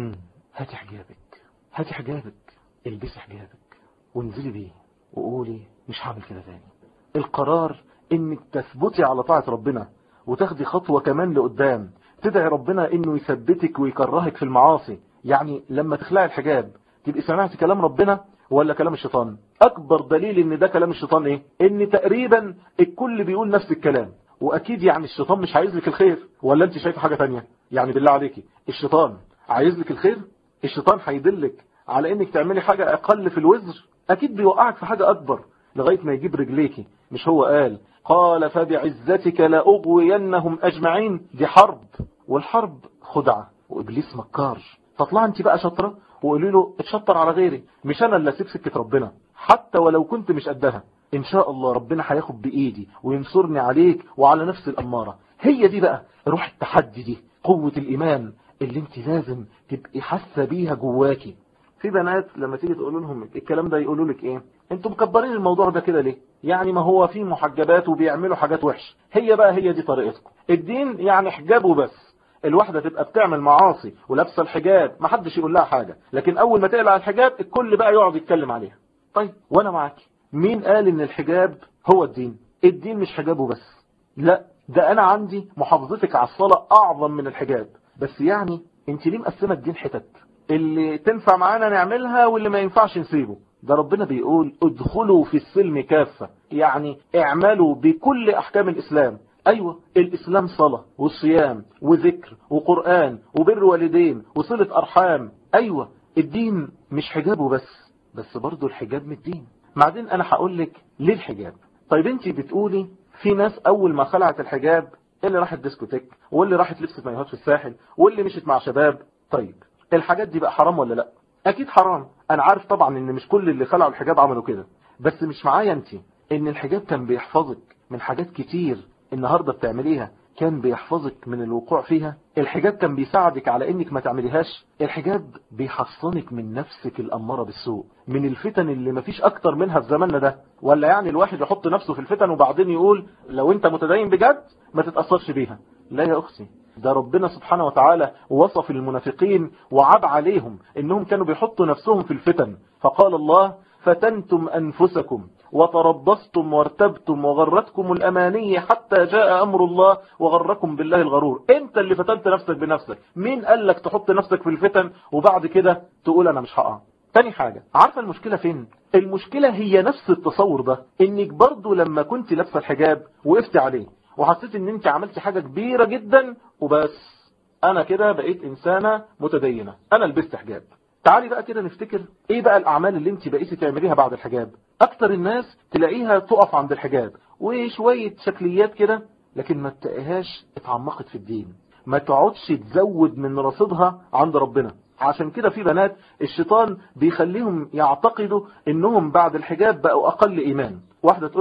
هاتي حجابك هاتي حجابك البسي حجابك وانزلي بيه وقولي مش هعمل كده تاني القرار انك تثبتي على طاعة ربنا وتاخدي خطوة كمان لقدام تدعي ربنا انه يثبتك ويكرهك في المعاصي يعني لما تخلعي الحجاب تبقي سمعتي كلام ربنا ولا كلام الشيطان اكبر دليل ان ده كلام الشيطان ايه ان تقريبا الكل بيقول نفس الكلام واكيد يعني الشيطان مش عايز لك الخير ولا انت شايفه حاجة تانية يعني بالله عليكي الشيطان عايز لك الخير الشيطان هيدلك على انك تعملي حاجة اقل في الوزر اكيد بيوقعك في حاجة اكبر لغاية ما يجيب رجليكي مش هو قال قال فبعزتك لأغوينهم أجمعين دي حرب والحرب خدعة وإبليس مكار فاطلع انت بقى شطرة وقولي له اتشطر على غيري مش أنا اللي اسيب سكة ربنا حتى ولو كنت مش قدها إن شاء الله ربنا هياخد بإيدي وينصرني عليك وعلى نفس الأمارة هي دي بقى روح التحدي دي قوة الإيمان اللي انت لازم تبقي حاسة بيها جواكي في بنات لما تيجي تقول لهم الكلام ده يقولوا لك ايه انتوا مكبرين الموضوع ده كده ليه يعني ما هو في محجبات وبيعملوا حاجات وحشه هي بقى هي دي طريقتكم الدين يعني حجاب وبس الواحدة تبقى بتعمل معاصي ولابسه الحجاب ما حدش يقول لها حاجة لكن اول ما تقلع الحجاب الكل بقى يقعد يتكلم عليها طيب وانا معاكي مين قال ان الحجاب هو الدين الدين مش حجاب وبس لا ده انا عندي محافظتك على الصلاة اعظم من الحجاب بس يعني انت ليه مقسمه الدين حتت اللي تنفع معانا نعملها واللي ما ينفعش نسيبه ده ربنا بيقول ادخلوا في السلم كافة يعني اعملوا بكل احكام الاسلام ايوه الاسلام صلاة وصيام وذكر وقرآن وبر والدين وصلة ارحام ايوه الدين مش حجابه بس بس برضو الحجاب من الدين بعدين انا هقول لك ليه الحجاب طيب انت بتقولي في ناس اول ما خلعت الحجاب اللي راحت ديسكوتيك واللي راحت لبست مايوهات في الساحل واللي مشت مع شباب طيب الحاجات دي بقى حرام ولا لا اكيد حرام انا عارف طبعا ان مش كل اللي خلعوا الحجاب عملوا كده بس مش معايا انت ان الحجاب كان بيحفظك من حاجات كتير النهاردة بتعمليها كان بيحفظك من الوقوع فيها الحجاب كان بيساعدك على انك ما تعمليهاش الحجاب بيحصنك من نفسك الامارة بالسوء من الفتن اللي مفيش اكتر منها في زماننا ده ولا يعني الواحد يحط نفسه في الفتن وبعدين يقول لو انت متدين بجد ما تتأثرش بيها لا يا اختي ده ربنا سبحانه وتعالى وصف المنافقين وعب عليهم انهم كانوا بيحطوا نفسهم في الفتن فقال الله فتنتم انفسكم وتربصتم وارتبتم وغرتكم الاماني حتى جاء امر الله وغركم بالله الغرور انت اللي فتنت نفسك بنفسك مين قال لك تحط نفسك في الفتن وبعد كده تقول انا مش هقع تاني حاجة عارفة المشكلة فين المشكلة هي نفس التصور ده انك برضو لما كنت لابسه الحجاب وقفت عليه وحسيت ان انت عملت حاجة كبيرة جدا وبس انا كده بقيت انسانة متدينة انا لبست حجاب تعالي بقى كده نفتكر ايه بقى الاعمال اللي انت بقيتي تعمليها بعد الحجاب اكتر الناس تلاقيها تقف عند الحجاب وشوية شكليات كده لكن ما تلاقيهاش اتعمقت في الدين ما تقعدش تزود من رصيدها عند ربنا عشان كده في بنات الشيطان بيخليهم يعتقدوا انهم بعد الحجاب بقوا اقل ايمان واحدة تقول لك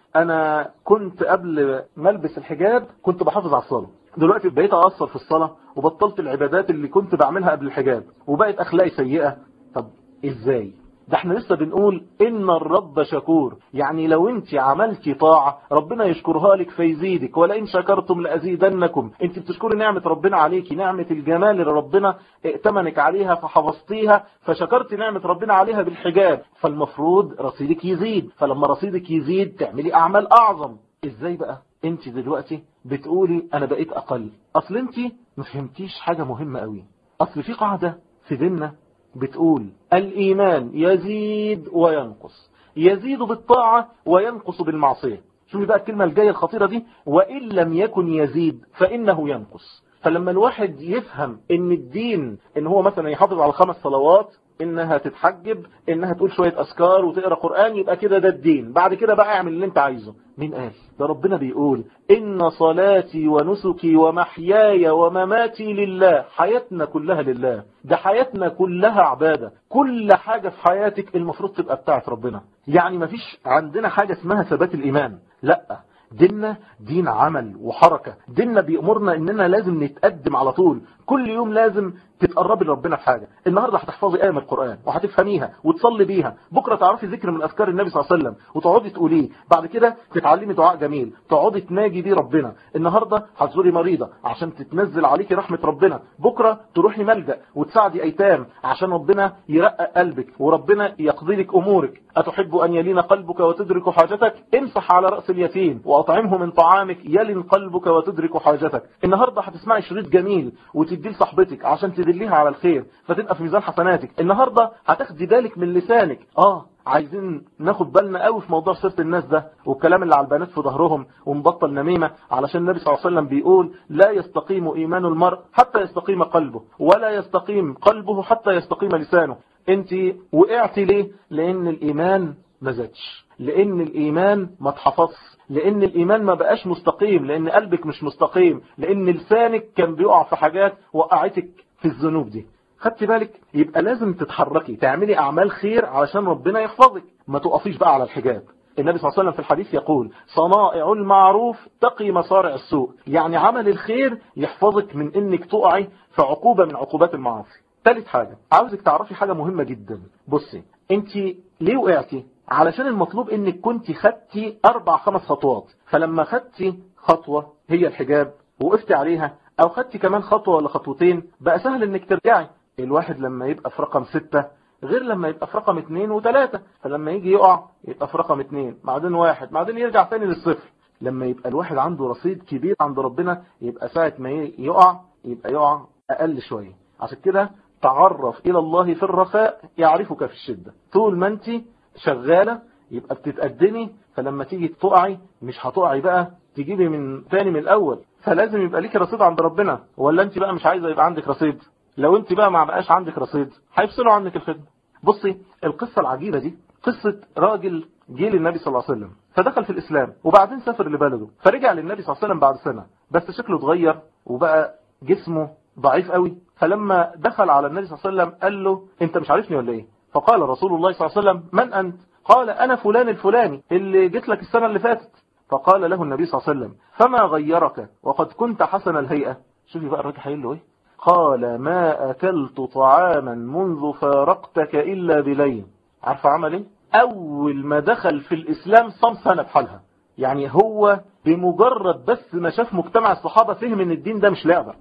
انا كنت قبل ما البس الحجاب كنت بحافظ على الصلاة دلوقتي بقيت اقصر في الصلاة وبطلت العبادات اللي كنت بعملها قبل الحجاب وبقت اخلاقي سيئة طب ازاي ده احنا لسه بنقول ان الرب شكور يعني لو انت عملتي طاعة ربنا يشكرها لك فيزيدك ولئن شكرتم لأزيدنكم انت بتشكري نعمة ربنا عليكي نعمة الجمال اللي ربنا ائتمنك عليها فحفظتيها فشكرتي نعمة ربنا عليها بالحجاب فالمفروض رصيدك يزيد فلما رصيدك يزيد تعملي اعمال اعظم ازاي بقى انت دلوقتي بتقولي انا بقيت اقل اصل انت ما فهمتيش حاجة مهمة قوي اصل في قاعدة في ديننا بتقول الإيمان يزيد وينقص يزيد بالطاعة وينقص بالمعصية شوفي بقى الكلمة الجاية الخطيرة دي وإن لم يكن يزيد فإنه ينقص فلما الواحد يفهم ان الدين ان هو مثلا يحافظ على خمس صلوات انها تتحجب انها تقول شوية اذكار وتقرأ قرآن يبقى كده ده الدين بعد كده بقى اعمل اللي انت عايزه مين قال ده ربنا بيقول ان صلاتي ونسكي ومحياي ومماتي لله حياتنا كلها لله ده حياتنا كلها عبادة كل حاجة في حياتك المفروض تبقى بتاعت ربنا يعني مفيش عندنا حاجة اسمها ثبات الايمان لا ديننا دين عمل وحركة ديننا بيأمرنا اننا لازم نتقدم على طول كل يوم لازم تتقربي لربنا في حاجة النهاردة هتحفظي آية من القرآن وهتفهميها وتصلي بيها بكرة تعرفي ذكر من أذكار النبي صلى الله عليه وسلم وتقعدي تقوليه بعد كده تتعلمي دعاء جميل تقعدي تناجي بيه ربنا النهاردة هتزوري مريضة عشان تتنزل عليكي رحمة ربنا بكرة تروحي ملجأ وتساعدي أيتام عشان ربنا يرقق قلبك وربنا يقضي لك أمورك أتحب أن يلين قلبك وتدرك حاجتك امسح على رأس اليتيم وأطعمه من طعامك يلن قلبك وتدرك حاجتك النهاردة هتسمعي شريط جميل وتديه لصاحبتك عشان تدليها على الخير فتبقى في ميزان حسناتك النهاردة هتاخدي بالك من لسانك اه عايزين ناخد بالنا قوي في موضوع سيرة الناس ده والكلام اللي على البنات في ظهرهم ومبطل نميمة علشان النبي صلى الله عليه وسلم بيقول لا يستقيم إيمان المرء حتى يستقيم قلبه ولا يستقيم قلبه حتى يستقيم لسانه انت وقعتي ليه لان الايمان ما زادش لان الايمان ما اتحفظش لان الايمان ما بقاش مستقيم لان قلبك مش مستقيم لان لسانك كان بيقع في حاجات وقعتك في الذنوب دي خدتي بالك يبقى لازم تتحركي تعملي اعمال خير علشان ربنا يحفظك ما تقفيش بقى على الحجاب النبي صلى الله عليه وسلم في الحديث يقول صنائع المعروف تقي مصارع السوء يعني عمل الخير يحفظك من انك تقعي في عقوبة من عقوبات المعاصي ثالث حاجة عاوزك تعرفي حاجة مهمة جدا بصي انت ليه وقعتي علشان المطلوب انك كنت خدتي اربع خمس خطوات فلما خدتي خطوة هي الحجاب وقفتي عليها او خدتي كمان خطوة ولا خطوتين بقى سهل انك ترجعي الواحد لما يبقى في رقم ستة غير لما يبقى في رقم اتنين وتلاتة فلما يجي يقع يبقى في رقم اتنين بعدين واحد بعدين يرجع تاني للصفر لما يبقى الواحد عنده رصيد كبير عند ربنا يبقى ساعة ما يقع يبقى يقع اقل شوية عشان كده تعرف الى الله في الرخاء يعرفك في الشدة طول ما انت شغالة يبقى بتتقدمي فلما تيجي تقعي مش هتقعي بقى تجيبي من تاني من الاول فلازم يبقى ليك رصيد عند ربنا ولا انت بقى مش عايزة يبقى عندك رصيد لو انت بقى ما بقاش عندك رصيد هيفصلوا عنك الخدمة بصي القصة العجيبة دي قصة راجل جه للنبي صلى الله عليه وسلم فدخل في الإسلام وبعدين سافر لبلده فرجع للنبي صلى الله عليه وسلم بعد سنة بس شكله اتغير وبقى جسمه ضعيف قوي فلما دخل على النبي صلى الله عليه وسلم قال له انت مش عارفني ولا ايه فقال رسول الله صلى الله عليه وسلم من انت قال انا فلان الفلاني اللي جيت لك السنة اللي فاتت فقال له النبي صلى الله عليه وسلم فما غيرك وقد كنت حسن الهيئة شوفي بقى الراجل هيقول له ايه قال ما أكلت طعاما منذ فارقتك إلا بليل عارف عمل ايه أول ما دخل في الإسلام صام سنة بحالها يعني هو بمجرد بس ما شاف مجتمع الصحابة فهم ان الدين ده مش لعبة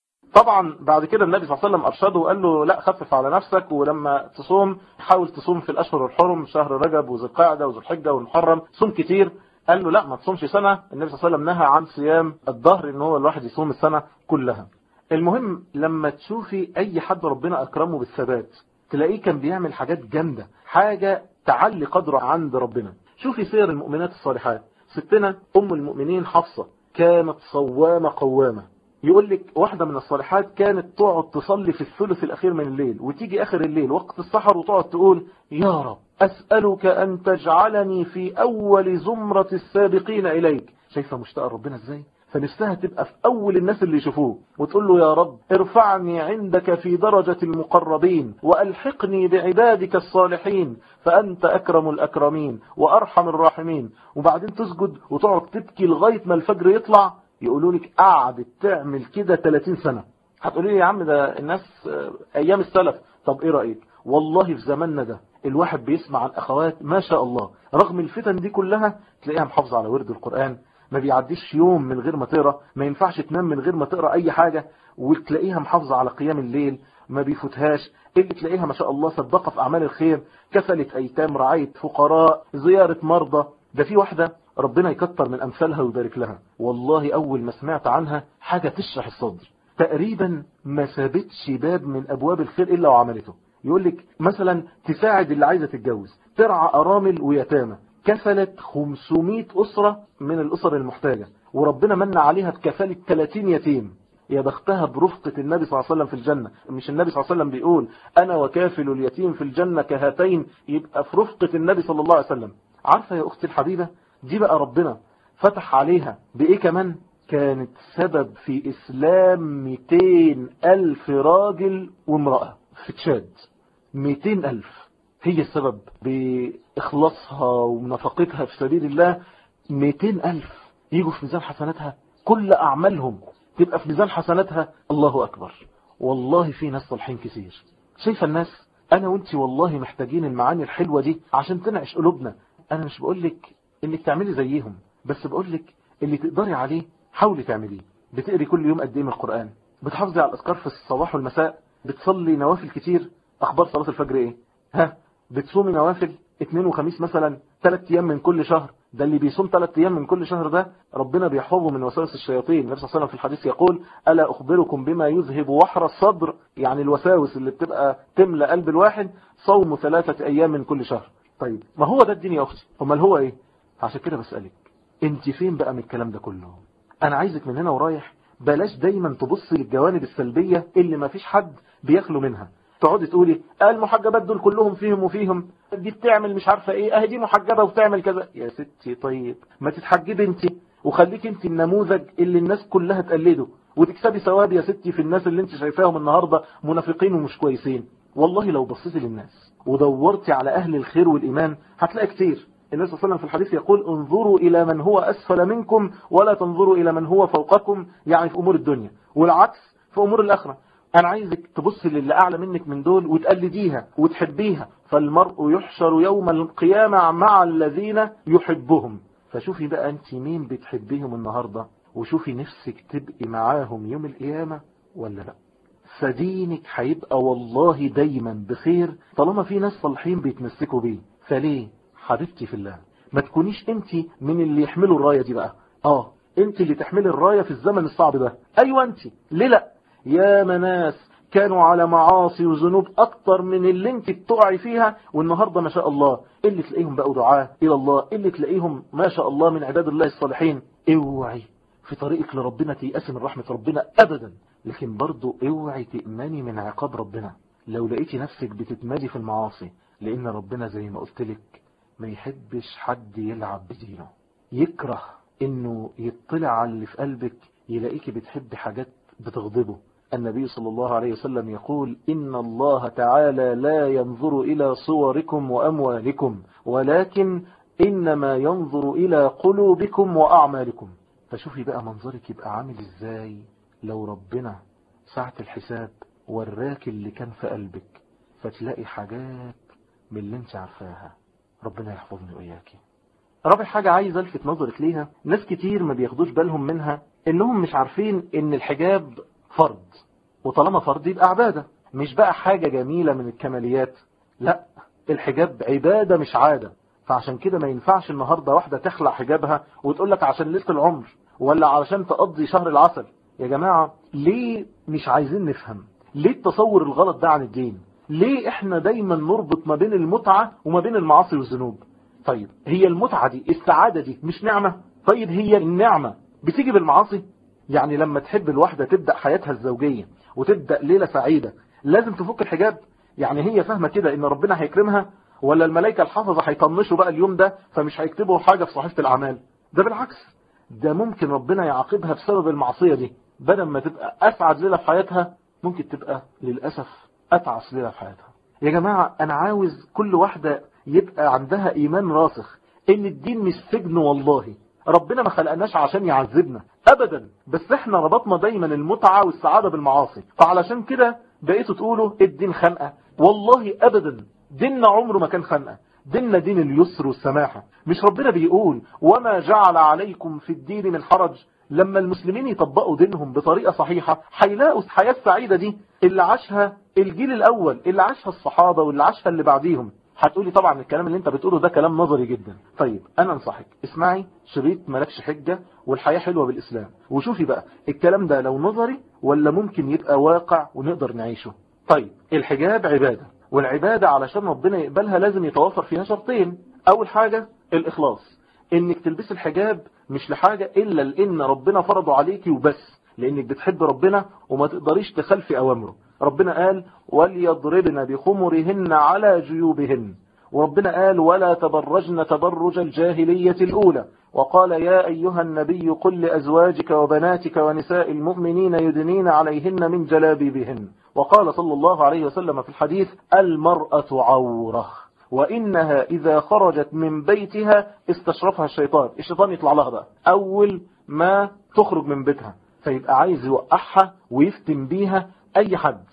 طبعا بعد كده النبي صلى الله عليه وسلم أرشده وقال له لا خفف على نفسك ولما تصوم حاول تصوم في الأشهر الحرم شهر رجب وذي القعدة وذي الحجة والمحرم صوم كتير قال له لا ما تصومش سنة النبي صلى الله عليه وسلم نهى عن صيام الظهر ان هو الواحد يصوم السنة كلها المهم لما تشوفي اي حد ربنا اكرمه بالثبات تلاقيه كان بيعمل حاجات جامدة حاجة تعلي قدره عند ربنا شوفي سير المؤمنات الصالحات ستنا ام المؤمنين حفصة كانت صوامة قوامة يقول لك واحدة من الصالحات كانت تقعد تصلي في الثلث الأخير من الليل وتيجي آخر الليل وقت السحر وتقعد تقول يا رب أسألك أن تجعلني في أول زمرة السابقين إليك شايفة مشتاق ربنا إزاي فنفسها تبقى في أول الناس اللي يشوفوه وتقول له يا رب ارفعني عندك في درجة المقربين وألحقني بعبادك الصالحين فأنت أكرم الأكرمين وأرحم الراحمين وبعدين تسجد وتقعد تبكي لغاية ما الفجر يطلع يقولوا لك قعدت تعمل كده 30 سنة هتقولي لي يا عم ده الناس أيام السلف طب إيه رأيك والله في زماننا ده الواحد بيسمع عن أخوات ما شاء الله رغم الفتن دي كلها تلاقيها محافظة على ورد القرآن ما بيعديش يوم من غير ما تقرا ما ينفعش تنام من غير ما تقرا اي حاجة وتلاقيها محافظة على قيام الليل ما بيفوتهاش اللي تلاقيها ما شاء الله صدقة في اعمال الخير كفلت ايتام رعاية فقراء زيارة مرضى ده في واحدة ربنا يكتر من امثالها ويبارك لها والله اول ما سمعت عنها حاجة تشرح الصدر تقريبا ما سابتش باب من ابواب الخير الا وعملته يقول لك مثلا تساعد اللي عايزة تتجوز ترعى ارامل ويتامى كفلت 500 أسرة من الأسر المحتاجة وربنا من عليها بكفالة 30 يتيم يا بختها برفقة النبي صلى الله عليه وسلم في الجنة مش النبي صلى الله عليه وسلم بيقول أنا وكافل اليتيم في الجنة كهاتين يبقى في رفقة النبي صلى الله عليه وسلم عارفة يا أختي الحبيبة دي بقى ربنا فتح عليها بإيه كمان كانت سبب في إسلام 200 ألف راجل وامرأة في تشاد 200 ألف هي السبب بإخلاصها ونفقتها في سبيل الله 200 ألف يجوا في ميزان حسناتها كل أعمالهم تبقى في ميزان حسناتها الله أكبر والله في ناس صالحين كثير شايفة الناس أنا وانت والله محتاجين المعاني الحلوة دي عشان تنعش قلوبنا أنا مش بقول لك إنك تعملي زيهم بس بقول لك اللي تقدري عليه حاولي تعمليه بتقري كل يوم قد ايه من القرآن بتحافظي على الأذكار في الصباح والمساء بتصلي نوافل كتير أخبار صلاة الفجر إيه ها بتصومي نوافل اثنين وخميس مثلا ثلاث ايام من كل شهر ده اللي بيصوم ثلاث ايام من كل شهر ده ربنا بيحفظه من وساوس الشياطين النبي صلى الله عليه وسلم في الحديث يقول الا اخبركم بما يذهب وحر الصدر يعني الوساوس اللي بتبقى تملى قلب الواحد صوم ثلاثة ايام من كل شهر طيب ما هو ده الدين يا اختي امال هو ايه عشان كده بسالك انت فين بقى من الكلام ده كله انا عايزك من هنا ورايح بلاش دايما تبصي للجوانب السلبية اللي ما فيش حد بيخلو منها تقعدي تقولي المحجبات دول كلهم فيهم وفيهم دي بتعمل مش عارفة ايه اهي دي محجبة وبتعمل كذا يا ستي طيب ما تتحجبي انت وخليك انت النموذج اللي الناس كلها تقلده وتكسبي ثواب يا ستي في الناس اللي انت شايفاهم النهاردة منافقين ومش كويسين والله لو بصيتي للناس ودورتي على اهل الخير والايمان هتلاقي كتير النبي صلى الله عليه وسلم في الحديث يقول انظروا الى من هو اسفل منكم ولا تنظروا الى من هو فوقكم يعني في امور الدنيا والعكس في امور الاخره انا عايزك تبص للي اعلى منك من دول وتقلديها وتحبيها فالمرء يحشر يوم القيامة مع الذين يحبهم فشوفي بقى انت مين بتحبيهم النهاردة وشوفي نفسك تبقي معاهم يوم القيامة ولا لا فدينك هيبقى والله دايما بخير طالما في ناس صالحين بيتمسكوا بيه فليه حبيبتي في الله ما تكونيش انت من اللي يحملوا الراية دي بقى اه انت اللي تحملي الراية في الزمن الصعب ده ايوه انت ليه لا يا مناس كانوا على معاصي وذنوب اكتر من اللي انت بتقعي فيها والنهاردة ما شاء الله اللي تلاقيهم بقوا دعاء الى الله اللي تلاقيهم ما شاء الله من عباد الله الصالحين اوعي في طريقك لربنا تيأس من رحمة ربنا ابدا لكن برضو اوعي تأمني من عقاب ربنا لو لقيتي نفسك بتتمادي في المعاصي لان ربنا زي ما قلت لك ما يحبش حد يلعب بدينه يكره انه يطلع على اللي في قلبك يلاقيكي بتحب حاجات بتغضبه النبي صلى الله عليه وسلم يقول إن الله تعالى لا ينظر إلى صوركم وأموالكم ولكن إنما ينظر إلى قلوبكم وأعمالكم فشوفي بقى منظرك يبقى عامل إزاي لو ربنا ساعة الحساب وراك اللي كان في قلبك فتلاقي حاجات من اللي انت عارفاها ربنا يحفظني وإياكي رابع حاجة عايز ألفت نظرك ليها ناس كتير ما بياخدوش بالهم منها إنهم مش عارفين إن الحجاب فرض وطالما فرض يبقى عبادة مش بقى حاجة جميلة من الكماليات لا الحجاب عبادة مش عادة فعشان كده ما ينفعش النهاردة واحدة تخلع حجابها وتقول لك عشان ليلة العمر ولا علشان تقضي شهر العسل يا جماعة ليه مش عايزين نفهم ليه التصور الغلط ده عن الدين ليه احنا دايما نربط ما بين المتعة وما بين المعاصي والذنوب طيب هي المتعة دي السعادة دي مش نعمة طيب هي النعمة بتيجي بالمعاصي يعني لما تحب الواحدة تبدأ حياتها الزوجية وتبدأ ليلة سعيدة لازم تفك الحجاب يعني هي فاهمة كده ان ربنا هيكرمها ولا الملائكة الحافظة هيطنشوا بقى اليوم ده فمش هيكتبوا حاجة في صحيفة الأعمال ده بالعكس ده ممكن ربنا يعاقبها بسبب المعصية دي بدل ما تبقى أسعد ليلة في حياتها ممكن تبقى للأسف أتعس ليلة في حياتها يا جماعة أنا عاوز كل واحدة يبقى عندها إيمان راسخ إن الدين مش سجن والله ربنا ما خلقناش عشان يعذبنا أبدا بس احنا ربطنا دايما المتعة والسعادة بالمعاصي فعلشان كده بقيتوا تقولوا الدين خنقة والله أبدا ديننا عمره ما كان خنقة ديننا دين اليسر والسماحة مش ربنا بيقول وما جعل عليكم في الدين من حرج لما المسلمين يطبقوا دينهم بطريقة صحيحة هيلاقوا الحياة السعيدة دي اللي عاشها الجيل الأول اللي عاشها الصحابة واللي عاشها اللي بعديهم هتقولي طبعا الكلام اللي انت بتقوله ده كلام نظري جدا طيب انا انصحك اسمعي شريط ملكش حجة والحياة حلوة بالاسلام وشوفي بقى الكلام ده لو نظري ولا ممكن يبقى واقع ونقدر نعيشه طيب الحجاب عبادة والعبادة علشان ربنا يقبلها لازم يتوفر فيها شرطين اول حاجة الاخلاص انك تلبس الحجاب مش لحاجة الا لان ربنا فرضه عليكي وبس لانك بتحب ربنا وما تقدريش تخلفي اوامره ربنا قال وليضربن بخمرهن على جيوبهن وربنا قال ولا تبرجن تبرج الجاهلية الأولى وقال يا أيها النبي قل لأزواجك وبناتك ونساء المؤمنين يدنين عليهن من جلابيبهن وقال صلى الله عليه وسلم في الحديث المرأة عورة وإنها إذا خرجت من بيتها استشرفها الشيطان الشيطان يطلع لها بقى أول ما تخرج من بيتها فيبقى عايز يوقعها ويفتن بيها أي حد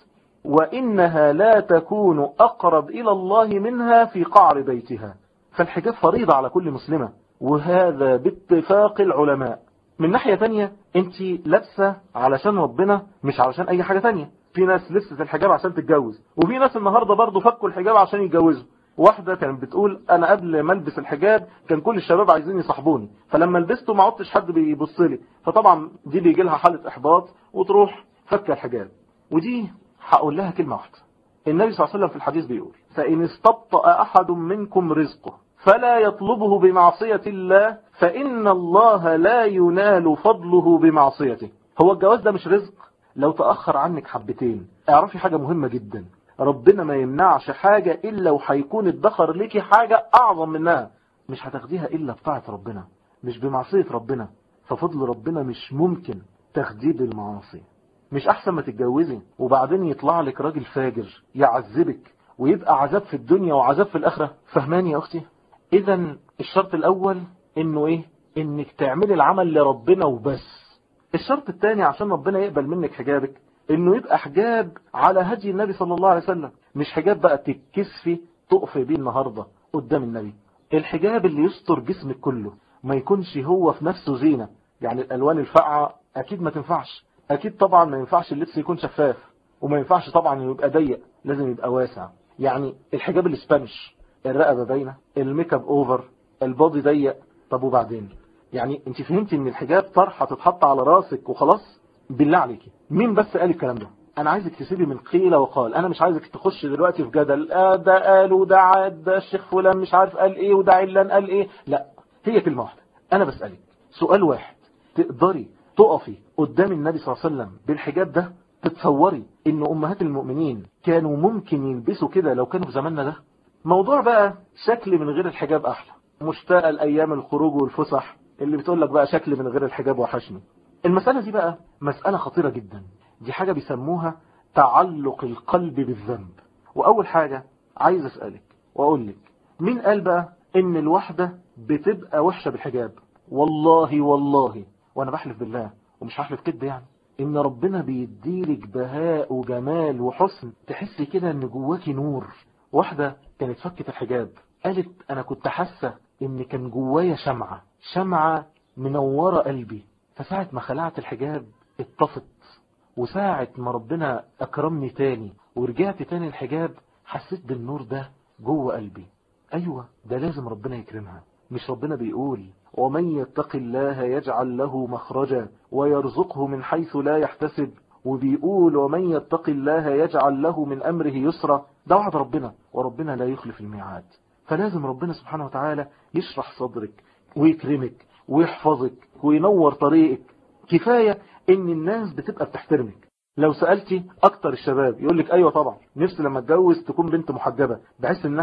وإنها لا تكون أقرب إلى الله منها في قعر بيتها فالحجاب فريضة على كل مسلمة وهذا باتفاق العلماء من ناحية تانية انت لابسة علشان ربنا مش علشان اي حاجة تانية في ناس لبست الحجاب عشان تتجوز وفي ناس النهاردة برضو فكوا الحجاب عشان يتجوزوا واحدة كانت بتقول انا قبل ما البس الحجاب كان كل الشباب عايزين يصاحبوني فلما لبسته ما عدتش حد بيبص لي فطبعا دي بيجي لها حالة احباط وتروح فكة الحجاب ودي هقول لها كلمة واحدة النبي صلى الله عليه وسلم في الحديث بيقول فإن استبطأ أحد منكم رزقه فلا يطلبه بمعصية الله فإن الله لا ينال فضله بمعصيته هو الجواز ده مش رزق لو تأخر عنك حبتين اعرفي حاجة مهمة جدا ربنا ما يمنعش حاجة إلا وهيكون ادخر ليكي حاجة أعظم منها مش هتاخديها إلا بطاعة ربنا مش بمعصية ربنا ففضل ربنا مش ممكن تخديد المعاصي مش احسن ما تتجوزي وبعدين يطلع لك راجل فاجر يعذبك ويبقى عذاب في الدنيا وعذاب في الاخره فهماني يا اختي اذا الشرط الاول انه ايه انك تعملي العمل لربنا وبس الشرط الثاني عشان ربنا يقبل منك حجابك انه يبقى حجاب على هدي النبي صلى الله عليه وسلم مش حجاب بقى تتكسفي تقفي بيه النهارده قدام النبي الحجاب اللي يستر جسمك كله ما يكونش هو في نفسه زينه يعني الالوان الفاقعه اكيد ما تنفعش اكيد طبعا ما ينفعش اللبس يكون شفاف وما ينفعش طبعا يبقى ضيق لازم يبقى واسع يعني الحجاب الاسبانيش الرقبه باينه الميك اب اوفر البادي ضيق طب وبعدين يعني انت فهمتي ان الحجاب طرحه تتحط على راسك وخلاص بالله عليكي مين بس قال الكلام ده انا عايزك تسيبي من قيل وقال انا مش عايزك تخش دلوقتي في جدل آه ده قال وده عاد ده الشيخ فلان مش عارف قال ايه وده علان قال ايه لا هي كلمه واحده انا بسالك سؤال واحد تقدري تقفي قدام النبي صلى الله عليه وسلم بالحجاب ده تتصوري ان امهات المؤمنين كانوا ممكن يلبسوا كده لو كانوا في زماننا ده موضوع بقى شكل من غير الحجاب احلى مشتاقه لايام الخروج والفسح اللي بتقول لك بقى شكل من غير الحجاب وحشني المسألة دي بقى مسألة خطيرة جدا دي حاجة بيسموها تعلق القلب بالذنب وأول حاجة عايز أسألك وأقول لك مين قال بقى إن الواحدة بتبقى وحشة بالحجاب والله والله وأنا بحلف بالله ومش هحلف كده يعني إن ربنا بيديلك بهاء وجمال وحسن تحسي كده إن جواكي نور واحدة كانت فكت الحجاب قالت أنا كنت حاسة إن كان جوايا شمعة شمعة منورة قلبي فساعة ما خلعت الحجاب اتطفت وساعة ما ربنا أكرمني تاني ورجعت تاني الحجاب حسيت بالنور ده جوه قلبي أيوة ده لازم ربنا يكرمها مش ربنا بيقول ومن يتق الله يجعل له مخرجا ويرزقه من حيث لا يحتسب وبيقول ومن يتق الله يجعل له من أمره يسرا ده وعد ربنا وربنا لا يخلف الميعاد فلازم ربنا سبحانه وتعالى يشرح صدرك ويكرمك ويحفظك وينور طريقك كفاية ان الناس بتبقى بتحترمك لو سألتي اكتر الشباب يقول لك ايوه طبعا نفسي لما اتجوز تكون بنت محجبة بحيث انها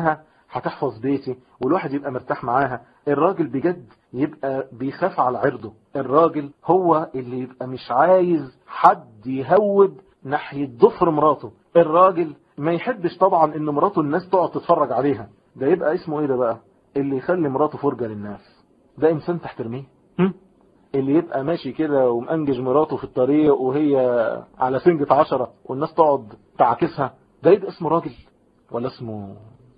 هتحفظ بيتي والواحد يبقى مرتاح معاها الراجل بجد يبقى بيخاف على عرضه الراجل هو اللي يبقى مش عايز حد يهوب ناحية ضفر مراته الراجل ما يحبش طبعا ان مراته الناس تقعد تتفرج عليها ده يبقى اسمه ايه ده بقى اللي يخلي مراته فرجة للناس ده انسان تحترميه اللي يبقى ماشي كده ومأنجج مراته في الطريق وهي على سنجة عشرة والناس تقعد تعاكسها ده يبقى اسمه راجل ولا اسمه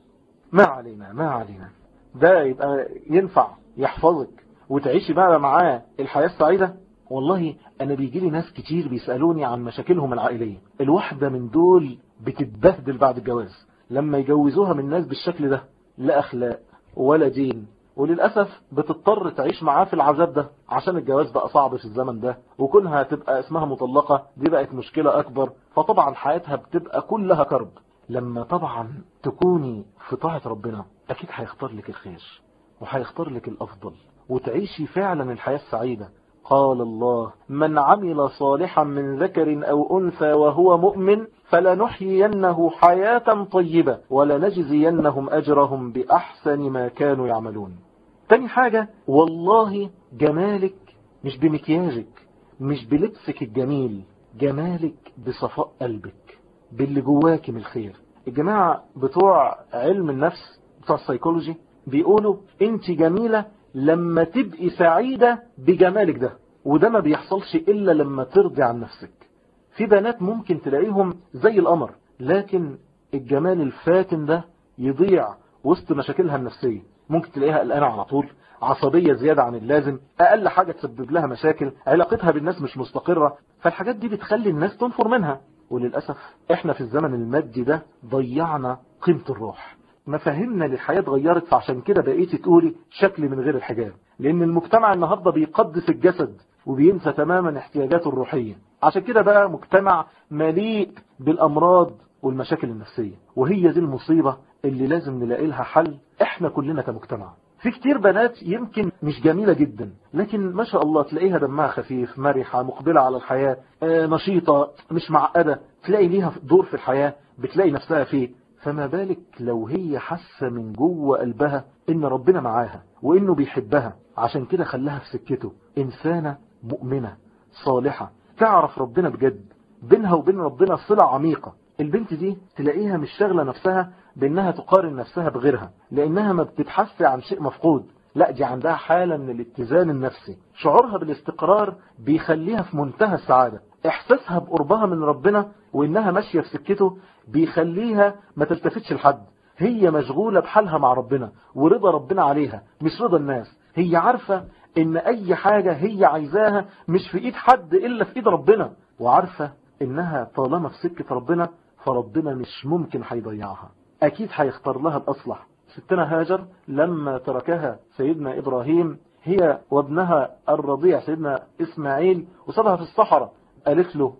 ما علينا ما علينا ده يبقى ينفع يحفظك وتعيشي بقى معاه الحياة السعيدة والله انا بيجي لي ناس كتير بيسألوني عن مشاكلهم العائلية الواحدة من دول بتتبهدل بعد الجواز لما يجوزوها من ناس بالشكل ده لا اخلاق ولا دين وللأسف بتضطر تعيش معاه في العذاب ده عشان الجواز بقى صعب في الزمن ده وكونها تبقى اسمها مطلقة دي بقت مشكلة أكبر فطبعا حياتها بتبقى كلها كرب لما طبعا تكوني في طاعة ربنا أكيد هيختار لك الخير وهيختار لك الأفضل وتعيشي فعلا الحياة السعيدة قال الله من عمل صالحا من ذكر أو أنثى وهو مؤمن فلنحيينه حياة طيبة ولنجزينهم أجرهم بأحسن ما كانوا يعملون تاني حاجة والله جمالك مش بمكياجك مش بلبسك الجميل جمالك بصفاء قلبك باللي جواك من الخير الجماعة بتوع علم النفس بتوع السيكولوجي بيقولوا انت جميلة لما تبقي سعيدة بجمالك ده وده ما بيحصلش إلا لما ترضي عن نفسك في بنات ممكن تلاقيهم زي القمر لكن الجمال الفاتن ده يضيع وسط مشاكلها النفسية ممكن تلاقيها قلقانة على طول عصبية زيادة عن اللازم أقل حاجة تسبب لها مشاكل علاقتها بالناس مش مستقرة فالحاجات دي بتخلي الناس تنفر منها وللأسف احنا في الزمن المادي ده ضيعنا قيمة الروح مفاهيمنا للحياة اتغيرت فعشان كده بقيتي تقولي شكل من غير الحجاب لأن المجتمع النهاردة بيقدس الجسد وبينسى تماما احتياجاته الروحية عشان كده بقى مجتمع مليء بالأمراض والمشاكل النفسية وهي دي المصيبة اللي لازم نلاقي لها حل احنا كلنا كمجتمع في كتير بنات يمكن مش جميلة جدا لكن ما شاء الله تلاقيها دمها خفيف مرحة مقبلة على الحياة آه نشيطة مش معقدة تلاقي ليها دور في الحياة بتلاقي نفسها فيه فما بالك لو هي حاسة من جوه قلبها ان ربنا معاها وانه بيحبها عشان كده خلاها في سكته انسانة مؤمنة صالحة تعرف ربنا بجد بينها وبين ربنا صلة عميقة البنت دي تلاقيها مش شاغلة نفسها بانها تقارن نفسها بغيرها لانها ما بتتحس عن شيء مفقود لا دي عندها حالة من الاتزان النفسي شعورها بالاستقرار بيخليها في منتهى السعادة احساسها بقربها من ربنا وانها ماشية في سكته بيخليها ما تلتفتش لحد هي مشغولة بحالها مع ربنا ورضا ربنا عليها مش رضا الناس هي عارفة ان اي حاجة هي عايزاها مش في ايد حد الا في ايد ربنا وعارفة انها طالما في سكة ربنا فربنا مش ممكن هيضيعها اكيد هيختار لها الاصلح ستنا هاجر لما تركها سيدنا ابراهيم هي وابنها الرضيع سيدنا اسماعيل وسابها في الصحراء قالت له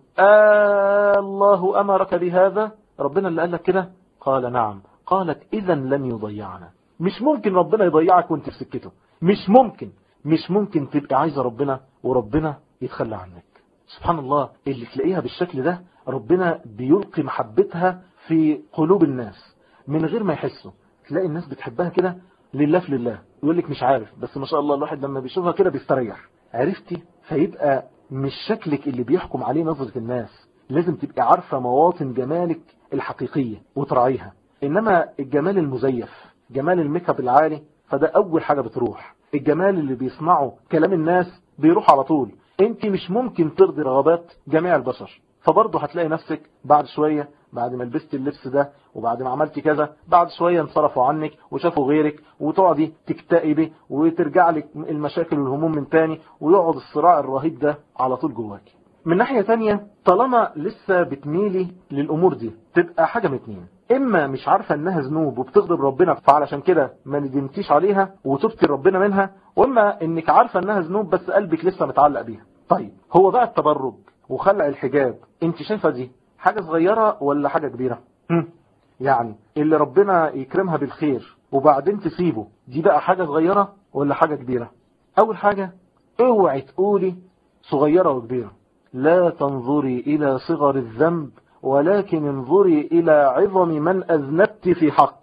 آه الله امرك بهذا ربنا اللي قال لك كده قال نعم قالت اذا لن يضيعنا مش ممكن ربنا يضيعك وانت في سكته مش ممكن مش ممكن تبقى عايزة ربنا وربنا يتخلى عنك سبحان الله اللي تلاقيها بالشكل ده ربنا بيلقي محبتها في قلوب الناس من غير ما يحسوا تلاقي الناس بتحبها كده لله في لله يقول لك مش عارف بس ما شاء الله الواحد لما بيشوفها كده بيستريح عرفتي فيبقى مش شكلك اللي بيحكم عليه نظرة الناس لازم تبقى عارفة مواطن جمالك الحقيقية وتراعيها إنما الجمال المزيف جمال الميك اب العالي فده أول حاجة بتروح الجمال اللي بيصنعه كلام الناس بيروح على طول انت مش ممكن ترضي رغبات جميع البشر فبرضه هتلاقي نفسك بعد شوية بعد ما لبست اللبس ده وبعد ما عملت كذا بعد شوية انصرفوا عنك وشافوا غيرك وتقعدي تكتئبي وترجع لك المشاكل والهموم من تاني ويقعد الصراع الرهيب ده على طول جواك من ناحية تانية طالما لسه بتميلي للأمور دي تبقى حاجة من اتنين إما مش عارفة إنها ذنوب وبتغضب ربنا فعلشان كده ما ندمتيش عليها وتبتي ربنا منها وإما إنك عارفة إنها ذنوب بس قلبك لسه متعلق بيها طيب هو بقى التبرج وخلع الحجاب انت شايفة دي حاجة صغيرة ولا حاجة كبيرة هم. يعني اللي ربنا يكرمها بالخير وبعدين تسيبه دي بقى حاجة صغيرة ولا حاجة كبيرة أول حاجة اوعي تقولي صغيرة وكبيرة لا تنظري إلى صغر الذنب ولكن انظري إلى عظم من أذنبت في حقه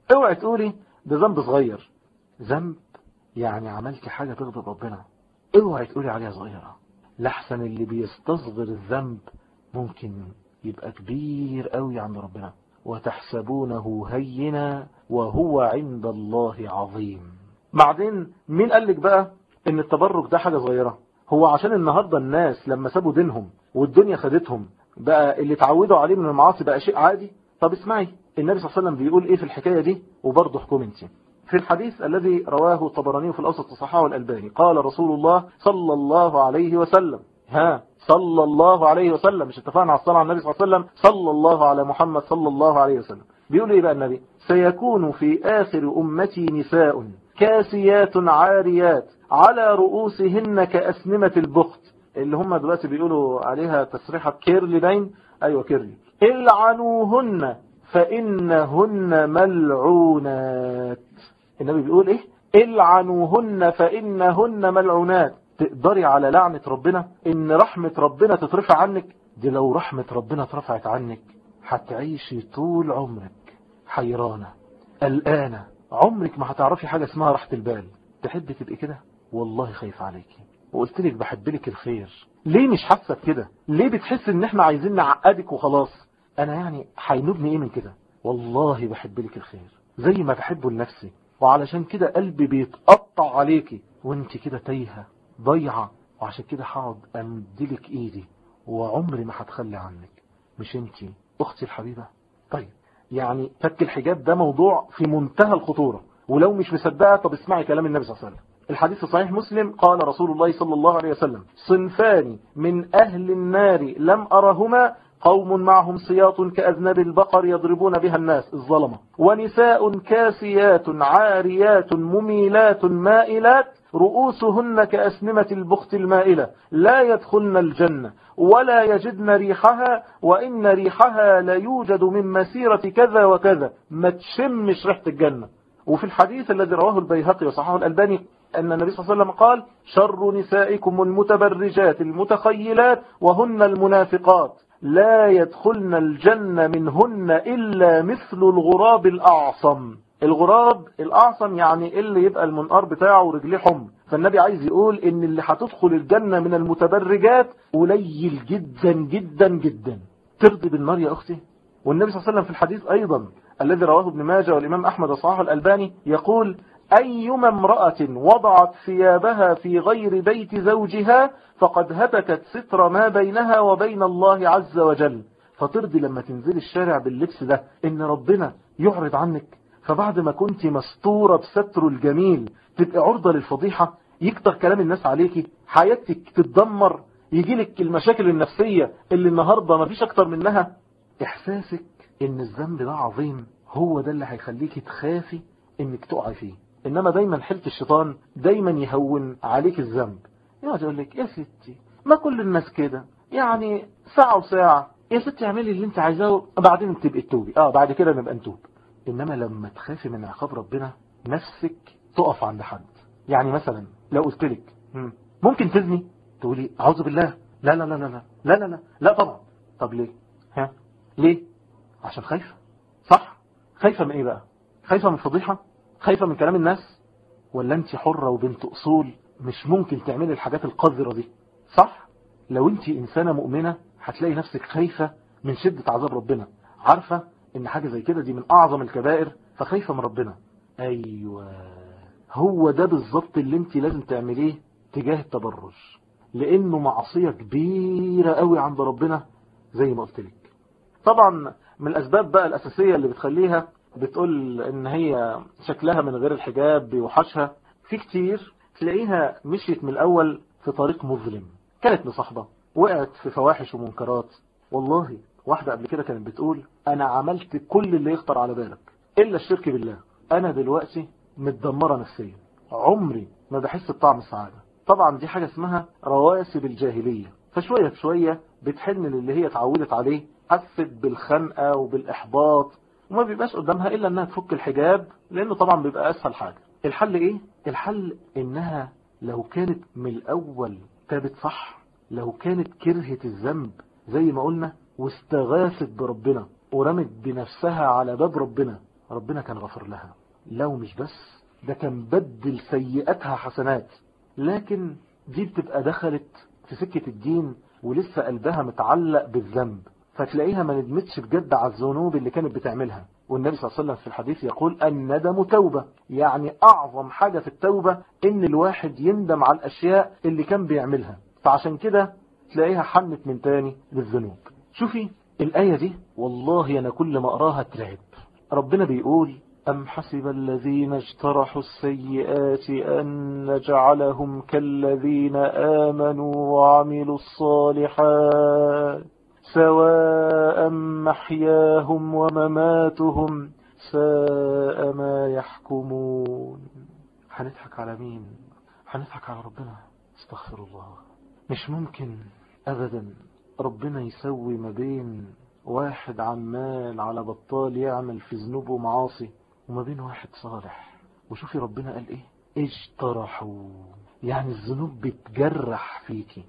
اوعي تقولي ده ذنب صغير ذنب يعني عملت حاجة تغضب ربنا اوعي تقولي عليها صغيرة لحسن اللي بيستصغر الذنب ممكن يبقى كبير قوي عند ربنا وتحسبونه هينا وهو عند الله عظيم بعدين مين قال لك بقى ان التبرك ده حاجة صغيرة هو عشان النهاردة الناس لما سابوا دينهم والدنيا خدتهم بقى اللي اتعودوا عليه من المعاصي بقى شيء عادي طب اسمعي النبي صلى الله عليه وسلم بيقول ايه في الحكاية دي وبرضه حكم انت في الحديث الذي رواه الطبراني في الأوسط الصحاح والألباني قال رسول الله صلى الله عليه وسلم ها صلى الله عليه وسلم مش اتفقنا على الصلاة على النبي صلى الله عليه وسلم صلى الله على محمد صلى الله عليه وسلم بيقول ايه بقى النبي سيكون في آخر أمتي نساء كاسيات عاريات على رؤوسهن كأسنمة البخت اللي هم دلوقتي بيقولوا عليها تسريحة كيرلي باين ايوه كيرلي العنوهن فإنهن ملعونات النبي بيقول ايه العنوهن فإنهن ملعونات تقدري على لعنة ربنا ان رحمة ربنا تترفع عنك دي لو رحمة ربنا اترفعت عنك هتعيشي طول عمرك حيرانة قلقانة عمرك ما هتعرفي حاجة اسمها راحة البال تحبي تبقي كده والله خايف عليكي وقلت لك بحب لك الخير ليه مش حاسه بكده ليه بتحس ان احنا عايزين نعقدك وخلاص انا يعني هينوبني ايه من كده والله بحب لك الخير زي ما بحبه لنفسي وعلشان كده قلبي بيتقطع عليكي وانت كده تايهه ضيعه وعشان كده هقعد امدلك ايدي وعمري ما هتخلي عنك مش انت اختي الحبيبه طيب يعني فك الحجاب ده موضوع في منتهى الخطوره ولو مش مصدقه طب اسمعي كلام النبي صلى الله عليه وسلم الحديث صحيح مسلم قال رسول الله صلى الله عليه وسلم صنفان من أهل النار لم أرهما قوم معهم سياط كأذنب البقر يضربون بها الناس الظلمة ونساء كاسيات عاريات مميلات مائلات رؤوسهن كأسنمة البخت المائلة لا يدخلن الجنة ولا يجدن ريحها وإن ريحها لا يوجد من مسيرة كذا وكذا ما تشمش ريحة الجنة وفي الحديث الذي رواه البيهقي وصححه الألباني أن النبي صلى الله عليه وسلم قال شر نسائكم المتبرجات المتخيلات وهن المنافقات لا يدخلن الجنة منهن إلا مثل الغراب الأعصم الغراب الأعصم يعني اللي يبقى المنقار بتاعه ورجليه حمر فالنبي عايز يقول ان اللي هتدخل الجنة من المتبرجات قليل جدا جدا جدا ترضي بالنار يا أختي والنبي صلى الله عليه وسلم في الحديث أيضا الذي رواه ابن ماجه والإمام أحمد وصححه الألباني يقول أيما امرأة وضعت ثيابها في غير بيت زوجها فقد هتكت ستر ما بينها وبين الله عز وجل فترضي لما تنزل الشارع باللبس ده ان ربنا يعرض عنك فبعد ما كنت مستورة بستر الجميل تبقى عرضة للفضيحة يكتر كلام الناس عليكي حياتك تتدمر يجيلك المشاكل النفسية اللي النهاردة ما فيش اكتر منها احساسك ان الذنب ده عظيم هو ده اللي هيخليكي تخافي انك تقعي فيه انما دايما حلت الشيطان دايما يهون عليك الذنب يقعد يقول لك يا ستي ما كل الناس كده يعني ساعة وساعة يا ستي اعملي اللي انت عايزاه بعدين تبقي تتوبي اه بعد كده نبقى نتوب انما لما تخافي من عقاب ربنا نفسك تقف عند حد يعني مثلا لو قلت لك ممكن تزني تقولي اعوذ بالله لا لا لا لا لا لا لا لا, لا طبعا طب ليه ها ليه عشان خايفه صح خايفه من ايه بقى خايفه من فضيحه خايفة من كلام الناس ولا انت حرة وبنت أصول مش ممكن تعملي الحاجات القذرة دي صح لو انت إنسانة مؤمنة هتلاقي نفسك خايفة من شدة عذاب ربنا عارفة ان حاجة زي كده دي من أعظم الكبائر فخايفة من ربنا أيوة هو ده بالظبط اللي انت لازم تعمليه تجاه التبرج لأنه معصية كبيرة قوي عند ربنا زي ما قلت لك طبعا من الأسباب بقى الأساسية اللي بتخليها بتقول ان هي شكلها من غير الحجاب بيوحشها في كتير تلاقيها مشيت من الاول في طريق مظلم كانت مصاحبة وقعت في فواحش ومنكرات والله واحدة قبل كده كانت بتقول انا عملت كل اللي يخطر على بالك الا الشرك بالله انا دلوقتي متدمرة نفسيا عمري ما بحس بطعم السعادة طبعا دي حاجة اسمها رواسب الجاهلية فشوية بشوية بتحن للي هي اتعودت عليه حست بالخنقة وبالإحباط وما بيبقاش قدامها إلا أنها تفك الحجاب لأنه طبعا بيبقى أسهل حاجة الحل إيه؟ الحل إنها لو كانت من الأول تابت صح لو كانت كرهت الذنب زي ما قلنا واستغاثت بربنا ورمت بنفسها على باب ربنا ربنا كان غفر لها لو مش بس ده كان بدل سيئاتها حسنات لكن دي بتبقى دخلت في سكة الدين ولسه قلبها متعلق بالذنب فتلاقيها ما ندمتش بجد على الذنوب اللي كانت بتعملها والنبي صلى الله عليه وسلم في الحديث يقول الندم توبة يعني أعظم حاجة في التوبة إن الواحد يندم على الأشياء اللي كان بيعملها فعشان كده تلاقيها حنت من تاني للذنوب شوفي الآية دي والله أنا كل ما أقراها ترعب ربنا بيقول أم حسب الذين اجترحوا السيئات أن نجعلهم كالذين آمنوا وعملوا الصالحات سواء محياهم ومماتهم ساء ما يحكمون هنضحك على مين هنضحك على ربنا استغفر الله مش ممكن أبدا ربنا يسوي ما بين واحد عمال على بطال يعمل في ذنوب ومعاصي وما بين واحد صالح وشوفي ربنا قال ايه اجترحوا يعني الذنوب بتجرح فيكي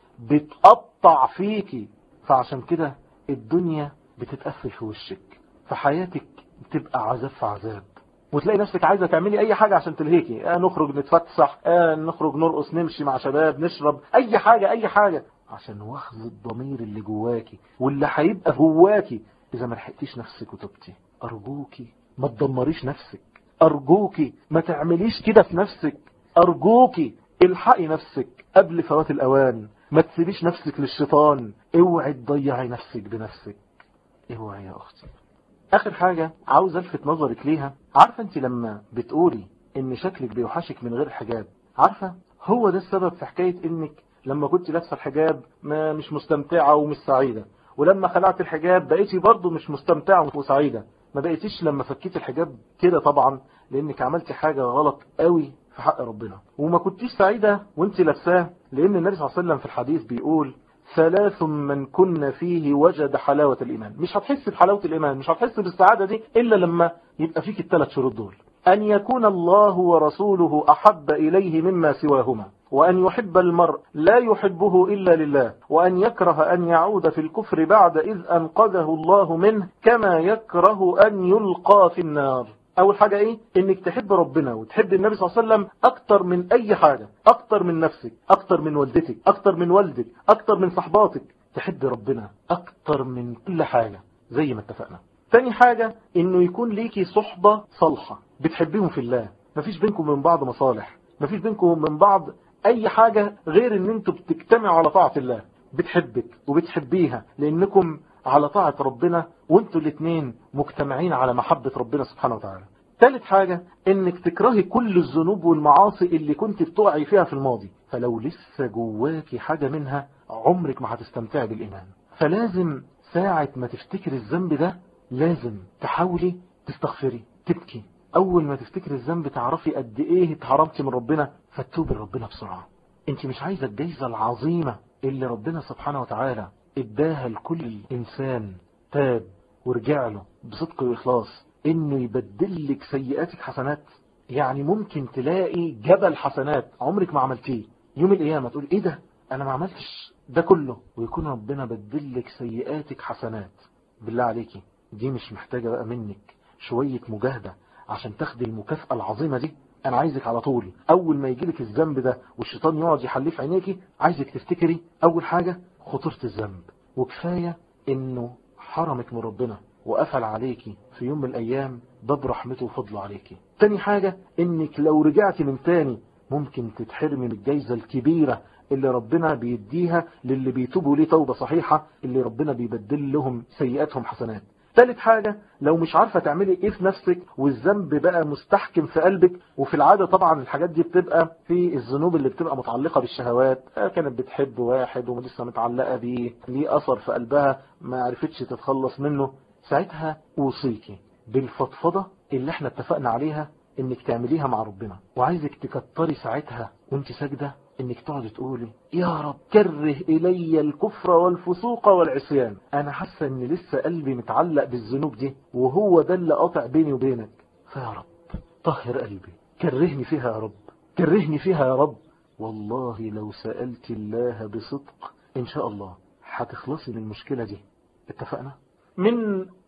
بتقطع فيكي فعشان كده الدنيا بتتقفل في وشك فحياتك بتبقى عذاب في عذاب وتلاقي نفسك عايزة تعملي اي حاجة عشان تلهيكي آه نخرج نتفتح آه نخرج نرقص نمشي مع شباب نشرب اي حاجة اي حاجة عشان واخذ الضمير اللي جواكي واللي هيبقى جواكي اذا ما لحقتيش نفسك وتبتي ارجوكي ما تدمريش نفسك ارجوكي ما تعمليش كده في نفسك ارجوكي الحقي نفسك قبل فوات الاوان ما تسيبيش نفسك للشيطان اوعي تضيعي نفسك بنفسك اوعي يا اختي اخر حاجة عاوز الفت نظرك ليها عارفة انت لما بتقولي ان شكلك بيوحشك من غير حجاب عارفة هو ده السبب في حكاية انك لما كنت لابسه الحجاب ما مش مستمتعة ومش سعيدة ولما خلعت الحجاب بقيتي برضه مش مستمتعة وسعيدة ما بقيتيش لما فكيت الحجاب كده طبعا لانك عملتي حاجة غلط قوي في حق ربنا وما كنتيش سعيدة وانت لابساه لان النبي صلى الله عليه وسلم في الحديث بيقول ثلاث من كن فيه وجد حلاوة الإيمان مش هتحس بحلاوة الإيمان مش هتحس بالسعادة دي إلا لما يبقى فيك الثلاث شروط دول أن يكون الله ورسوله أحب إليه مما سواهما وأن يحب المرء لا يحبه إلا لله وأن يكره أن يعود في الكفر بعد إذ أنقذه الله منه كما يكره أن يلقى في النار أول حاجة إيه؟ إنك تحب ربنا وتحب النبي صلى الله عليه وسلم أكتر من أي حاجة أكتر من نفسك أكتر من والدتك أكتر من والدك أكتر من صحباتك تحب ربنا أكتر من كل حاجة زي ما اتفقنا تاني حاجة إنه يكون ليكي صحبة صالحة بتحبيهم في الله مفيش بينكم من بعض مصالح مفيش بينكم من بعض أي حاجة غير إن أنتوا بتجتمعوا على طاعة الله بتحبك وبتحبيها لأنكم على طاعة ربنا وانتوا الاثنين مجتمعين على محبة ربنا سبحانه وتعالى ثالث حاجة انك تكرهي كل الذنوب والمعاصي اللي كنت بتقعي فيها في الماضي فلو لسه جواكي حاجة منها عمرك ما هتستمتعي بالإيمان فلازم ساعة ما تفتكر الذنب ده لازم تحاولي تستغفري تبكي أول ما تفتكر الذنب تعرفي قد إيه اتحرمتي من ربنا فتوبي لربنا بسرعة انت مش عايزة الجايزة العظيمة اللي ربنا سبحانه وتعالى اداها لكل انسان تاب ورجع له بصدق واخلاص انه يبدل لك سيئاتك حسنات يعني ممكن تلاقي جبل حسنات عمرك ما عملتيه يوم القيامة تقول ايه ده انا ما عملتش ده كله ويكون ربنا بدل لك سيئاتك حسنات بالله عليكي دي مش محتاجة بقى منك شوية مجاهدة عشان تاخدي المكافأة العظيمة دي انا عايزك على طول اول ما يجيلك الذنب ده والشيطان يقعد يحليه في عينيكي عايزك تفتكري اول حاجة خطورة الذنب وكفاية انه حرمك من ربنا وقفل عليكي في يوم من الايام باب رحمته وفضله عليكي تاني حاجة انك لو رجعتي من تاني ممكن تتحرمي من الجايزة الكبيرة اللي ربنا بيديها للي بيتوبوا ليه توبة صحيحة اللي ربنا بيبدل لهم سيئاتهم حسنات ثالث حاجة لو مش عارفة تعملي ايه في نفسك والذنب بقى مستحكم في قلبك وفي العادة طبعا الحاجات دي بتبقى في الذنوب اللي بتبقى متعلقة بالشهوات كانت بتحب واحد ولسه متعلقة بيه ليه أثر في قلبها ما عرفتش تتخلص منه ساعتها اوصيكي بالفضفضة اللي احنا اتفقنا عليها انك تعمليها مع ربنا وعايزك تكتري ساعتها وانت ساجدة انك تقعد تقولي يا رب كره الي الكفر والفسوق والعصيان انا حاسه ان لسه قلبي متعلق بالذنوب دي وهو ده اللي قاطع بيني وبينك فيا رب طهر قلبي كرهني فيها يا رب كرهني فيها يا رب والله لو سألت الله بصدق ان شاء الله هتخلصي من المشكلة دي اتفقنا من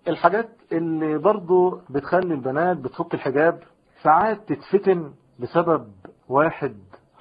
الحاجات اللي برضو بتخلي البنات بتفك الحجاب ساعات تتفتن بسبب واحد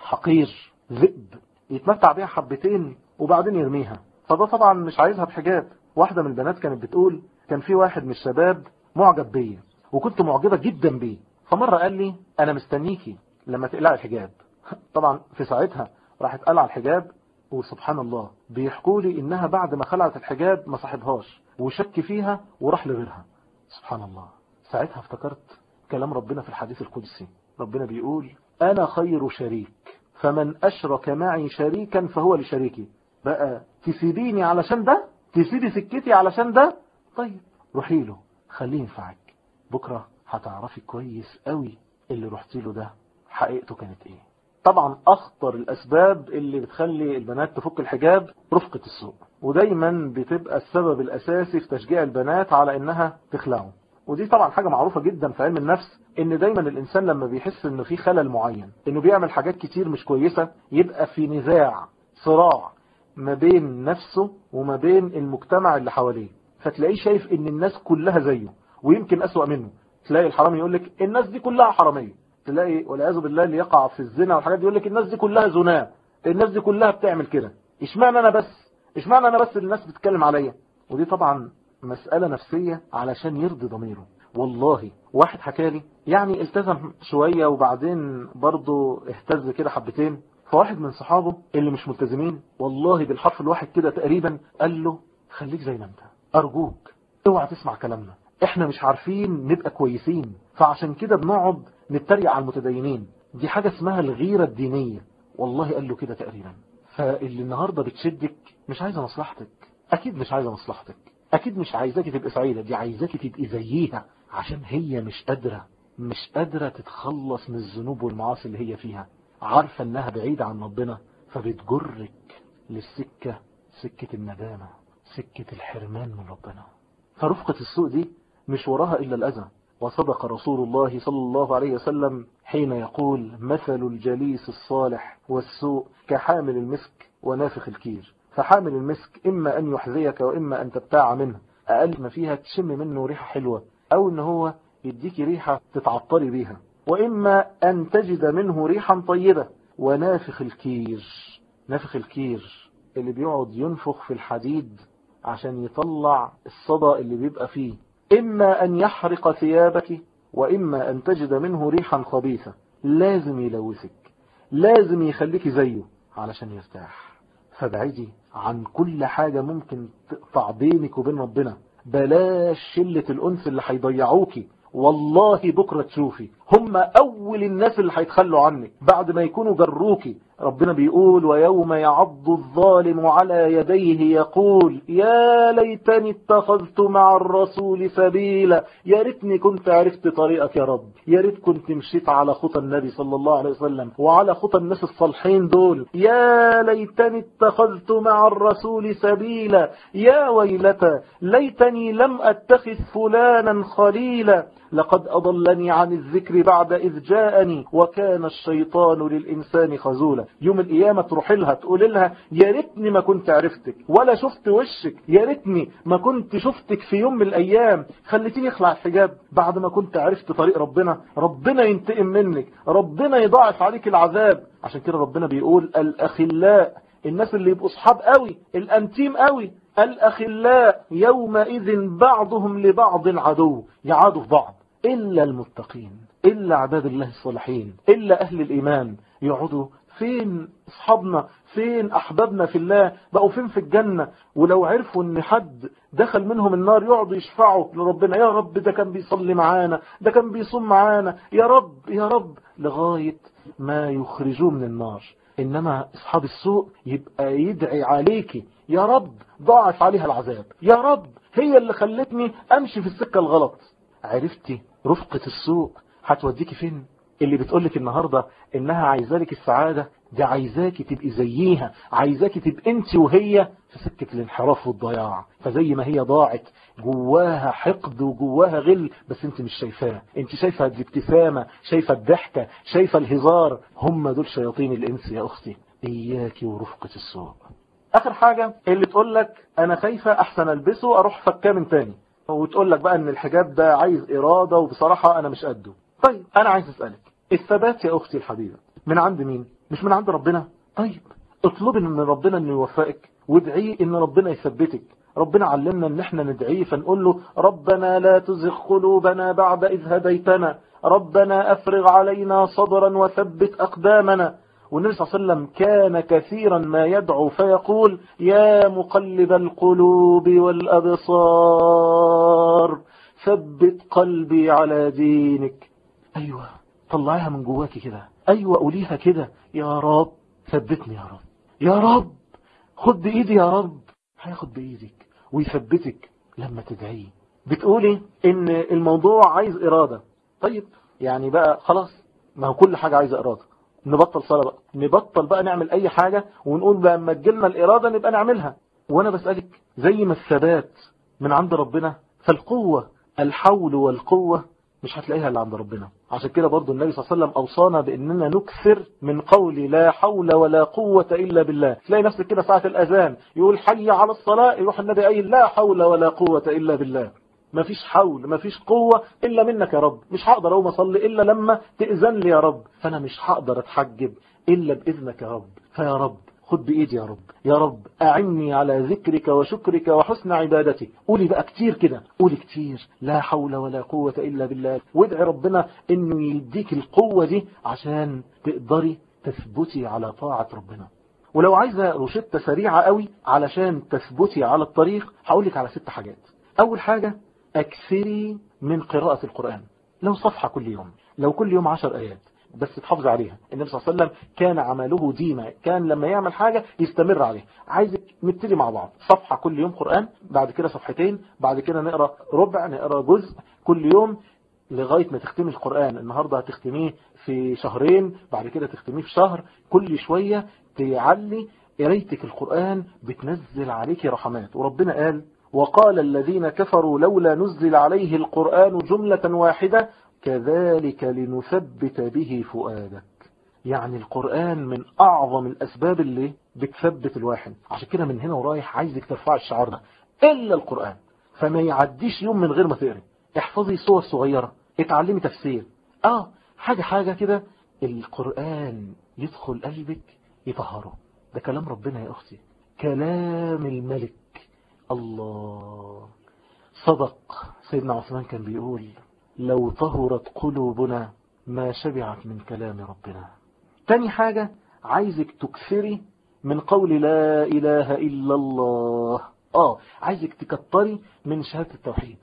حقير ذئب يتمتع بيها حبتين وبعدين يرميها فده طبعا مش عايزها بحجاب واحدة من البنات كانت بتقول كان في واحد من الشباب معجب بيا وكنت معجبة جدا بيه فمرة قال لي انا مستنيكي لما تقلع الحجاب طبعا في ساعتها راحت قلع الحجاب وسبحان الله بيحكوا لي انها بعد ما خلعت الحجاب ما صاحبهاش وشك فيها وراح لغيرها سبحان الله ساعتها افتكرت كلام ربنا في الحديث القدسي ربنا بيقول انا خير شريك فمن اشرك معي شريكا فهو لشريكي بقى تسيبيني علشان ده تسيبي سكتي علشان ده طيب روحي له خليه ينفعك بكرة هتعرفي كويس قوي اللي رحتي له ده حقيقته كانت ايه طبعا اخطر الاسباب اللي بتخلي البنات تفك الحجاب رفقة السوق ودايما بتبقى السبب الاساسي في تشجيع البنات على انها تخلعه ودي طبعا حاجة معروفة جدا في علم النفس ان دايما الانسان لما بيحس انه في خلل معين انه بيعمل حاجات كتير مش كويسة يبقى في نزاع صراع ما بين نفسه وما بين المجتمع اللي حواليه فتلاقيه شايف ان الناس كلها زيه ويمكن اسوأ منه تلاقي الحرامي يقول لك الناس دي كلها حرامية تلاقي والعياذ بالله اللي يقع في الزنا والحاجات دي يقول لك الناس دي كلها زناه الناس دي كلها بتعمل كده اشمعنى انا بس اشمعنى انا بس اللي الناس بتتكلم عليا ودي طبعا مسألة نفسية علشان يرضي ضميره والله واحد حكالي يعني التزم شوية وبعدين برضه اهتز كده حبتين فواحد من صحابه اللي مش ملتزمين والله بالحرف الواحد كده تقريبا قال له خليك زي ما انت ارجوك اوعى تسمع كلامنا احنا مش عارفين نبقى كويسين فعشان كده بنقعد نتريق على المتدينين دي حاجة اسمها الغيرة الدينية والله قال له كده تقريبا فاللي النهاردة بتشدك مش عايزة مصلحتك اكيد مش عايزة مصلحتك اكيد مش عايزاكي تبقى سعيدة دي عايزاكي تبقي زيها عشان هي مش قادرة مش قادرة تتخلص من الذنوب والمعاصي اللي هي فيها عارفة انها بعيدة عن ربنا فبتجرك للسكة سكة الندامة سكة الحرمان من ربنا فرفقة السوء دي مش وراها إلا الأذى وصدق رسول الله صلى الله عليه وسلم حين يقول مثل الجليس الصالح والسوء كحامل المسك ونافخ الكير فحامل المسك إما أن يحذيك وإما أن تبتاع منه أقل ما فيها تشم منه ريحة حلوة أو أن هو يديك ريحة تتعطري بيها وإما أن تجد منه ريحا طيبة ونافخ الكير نافخ الكير اللي بيقعد ينفخ في الحديد عشان يطلع الصدى اللي بيبقى فيه إما أن يحرق ثيابك وإما أن تجد منه ريحا خبيثة لازم يلوثك لازم يخليك زيه علشان يرتاح فابعدي عن كل حاجة ممكن تقطع بينك وبين ربنا بلاش شلة الأنس اللي هيضيعوكي والله بكرة تشوفي هم أول الناس اللي هيتخلوا عنك بعد ما يكونوا جروكي ربنا بيقول ويوم يعض الظالم على يديه يقول يا ليتني اتخذت مع الرسول سبيلا يا ريتني كنت عرفت طريقك يا رب يا ريت كنت مشيت على خطى النبي صلى الله عليه وسلم وعلى خطى الناس الصالحين دول يا ليتني اتخذت مع الرسول سبيلا يا ويلتى ليتني لم اتخذ فلانا خليلا لقد أضلني عن الذكر بعد إذ جاءني وكان الشيطان للإنسان خزولا يوم القيامة تروح لها تقول لها يا ريتني ما كنت عرفتك ولا شفت وشك يا ريتني ما كنت شفتك في يوم من الأيام خليتيني اخلع الحجاب بعد ما كنت عرفت طريق ربنا ربنا ينتقم منك ربنا يضاعف عليك العذاب عشان كده ربنا بيقول الأخلاء الناس اللي يبقوا صحاب قوي الأنتيم قوي الأخلاء يومئذ بعضهم لبعض عدو يعادوا في بعض إلا المتقين إلا عباد الله الصالحين إلا أهل الإيمان يقعدوا فين أصحابنا فين أحبابنا في الله بقوا فين في الجنة ولو عرفوا أن حد دخل منهم النار يقعدوا يشفعوا لربنا يا رب ده كان بيصلي معانا ده كان بيصوم معانا يا رب يا رب لغاية ما يخرجوه من النار إنما أصحاب السوء يبقى يدعي عليكي يا رب ضاعف عليها العذاب يا رب هي اللي خلتني أمشي في السكة الغلط عرفتي رفقة السوء هتوديكي فين اللي بتقولك النهاردة انها عايزالك السعادة دي عايزاكي تبقي زيها عايزاكي تبقي انت وهي في سكة الانحراف والضياع فزي ما هي ضاعت جواها حقد وجواها غل بس انت مش شايفاه انت شايفة الابتسامة شايفة الضحكة شايفة الهزار هم دول شياطين الانس يا اختي اياكي ورفقة السوء اخر حاجة اللي تقولك انا خايفة احسن البسه اروح فكاه من تاني وتقول لك بقى ان الحجاب ده عايز إرادة وبصراحة أنا مش قده طيب أنا عايز أسألك الثبات يا أختي الحبيبة من عند مين مش من عند ربنا طيب اطلبي من ربنا انه يوفقك وادعيه ان ربنا يثبتك ربنا علمنا ان احنا ندعيه فنقول له ربنا لا تزغ قلوبنا بعد إذ هديتنا ربنا أفرغ علينا صبرا وثبت أقدامنا والنبي صلى الله عليه وسلم كان كثيرا ما يدعو فيقول يا مقلب القلوب والأبصار ثبت قلبي على دينك أيوة طلعيها من جواكي كده أيوة قوليها كده يا رب ثبتني يا رب يا رب خد بإيدي يا رب هياخد بإيدك ويثبتك لما تدعيه بتقولي ان الموضوع عايز إرادة طيب يعني بقى خلاص ما هو كل حاجة عايزة إرادة نبطل صلاة بقى نبطل بقى نعمل أي حاجة ونقول بقى لما تجيلنا الإرادة نبقى نعملها وأنا بسألك زي ما الثبات من عند ربنا فالقوة الحول والقوة مش هتلاقيها اللي عند ربنا عشان كده برضو النبي صلى الله عليه وسلم أوصانا بأننا نكثر من قول لا حول ولا قوة إلا بالله تلاقي نفسك كده ساعة الأذان يقول حي على الصلاة يروح النبي قايل لا حول ولا قوة إلا بالله مفيش حول مفيش قوة إلا منك يا رب مش هقدر أقوم أصلي إلا لما تأذن لي يا رب فأنا مش هقدر أتحجب إلا بإذنك يا رب فيا رب خد بإيدي يا رب يا رب أعني على ذكرك وشكرك وحسن عبادتك قولي بقى كتير كده قولي كتير لا حول ولا قوة إلا بالله وادعي ربنا إنه يديك القوة دي عشان تقدري تثبتي على طاعة ربنا ولو عايزة روشتة سريعة قوي علشان تثبتي على الطريق هقولك على ست حاجات أول حاجة أكثري من قراءة القرآن لو صفحة كل يوم لو كل يوم عشر آيات بس تحافظ عليها النبي صلى الله عليه وسلم كان عمله ديما كان لما يعمل حاجة يستمر عليها عايزك نبتدي مع بعض صفحة كل يوم قرآن بعد كده صفحتين بعد كده نقرأ ربع نقرأ جزء كل يوم لغاية ما تختمي القرآن النهاردة هتختميه في شهرين بعد كده تختميه في شهر كل شوية تعلي قرايتك القرآن بتنزل عليك رحمات وربنا قال وقال الذين كفروا لولا نزل عليه القرآن جملة واحدة كذلك لنثبت به فؤادك يعني القرآن من أعظم الأسباب اللي بتثبت الواحد عشان كده من هنا ورايح عايزك ترفع الشعار ده إلا القرآن فما يعديش يوم من غير ما تقري احفظي صور صغيرة اتعلمي تفسير اه حاجة حاجة كده القرآن يدخل قلبك يطهره ده كلام ربنا يا أختي كلام الملك الله صدق سيدنا عثمان كان بيقول لو طهرت قلوبنا ما شبعت من كلام ربنا تاني حاجة عايزك تكثري من قول لا إله إلا الله آه عايزك تكتري من شهادة التوحيد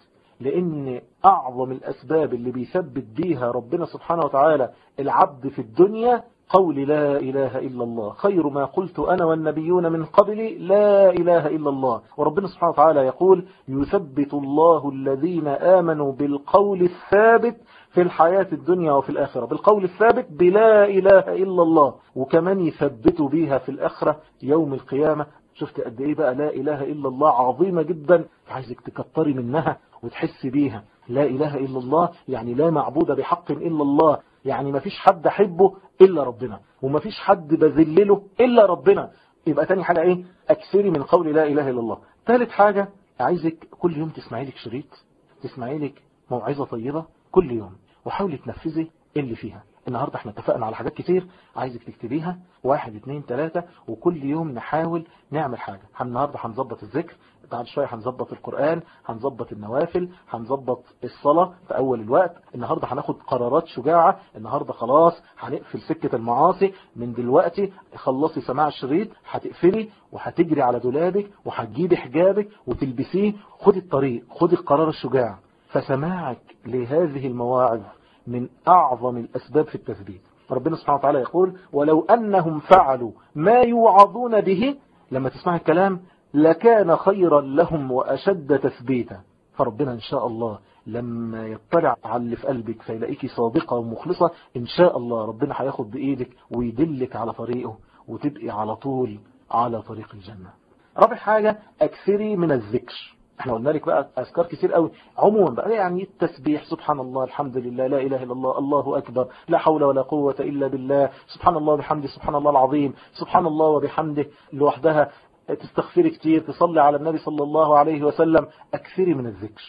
لأن أعظم الأسباب اللي بيثبت بيها ربنا سبحانه وتعالى العبد في الدنيا قول لا إله إلا الله خير ما قلت أنا والنبيون من قبلي لا إله إلا الله وربنا سبحانه وتعالى يقول يثبت الله الذين آمنوا بالقول الثابت في الحياة الدنيا وفي الآخرة بالقول الثابت بلا إله إلا الله وكمان يثبتوا بيها في الآخرة يوم القيامة شفت قد إيه بقى لا إله إلا الله عظيمة جدا عايزك تكتري منها وتحسي بيها لا إله إلا الله يعني لا معبود بحق إلا الله يعني ما فيش حد أحبه إلا ربنا وما فيش حد بذلله إلا ربنا يبقى تاني حاجة إيه أكثري من قول لا إله إلا الله ثالث حاجة عايزك كل يوم تسمعي لك شريط تسمعي لك موعظة طيبة كل يوم وحاولي تنفذي اللي فيها النهاردة احنا اتفقنا على حاجات كتير عايزك تكتبيها واحد اتنين تلاتة وكل يوم نحاول نعمل حاجة النهاردة هنظبط الذكر بعد شوية هنظبط القرآن هنظبط النوافل هنظبط الصلاة في أول الوقت النهاردة هناخد قرارات شجاعة النهاردة خلاص هنقفل سكة المعاصي من دلوقتي خلصي سماع الشريط هتقفلي وهتجري على دولابك وهتجيبي حجابك وتلبسيه خدي الطريق خدي القرار الشجاع فسماعك لهذه المواعظ من أعظم الأسباب في التثبيت ربنا سبحانه وتعالى يقول ولو أنهم فعلوا ما يوعظون به لما تسمع الكلام لكان خيرا لهم وأشد تثبيتا فربنا إن شاء الله لما يطلع على اللي في قلبك فيلاقيك صادقة ومخلصة إن شاء الله ربنا هياخد بإيدك ويدلك على طريقه وتبقي على طول على طريق الجنة رابع حاجة أكثري من الذكر احنا قلنا لك بقى أذكار كتير قوي عموما بقى يعني التسبيح سبحان الله الحمد لله لا إله إلا الله الله أكبر لا حول ولا قوة إلا بالله سبحان الله بحمده سبحان الله العظيم سبحان الله وبحمده لوحدها تستغفري كتير تصلي على النبي صلى الله عليه وسلم أكثري من الذكر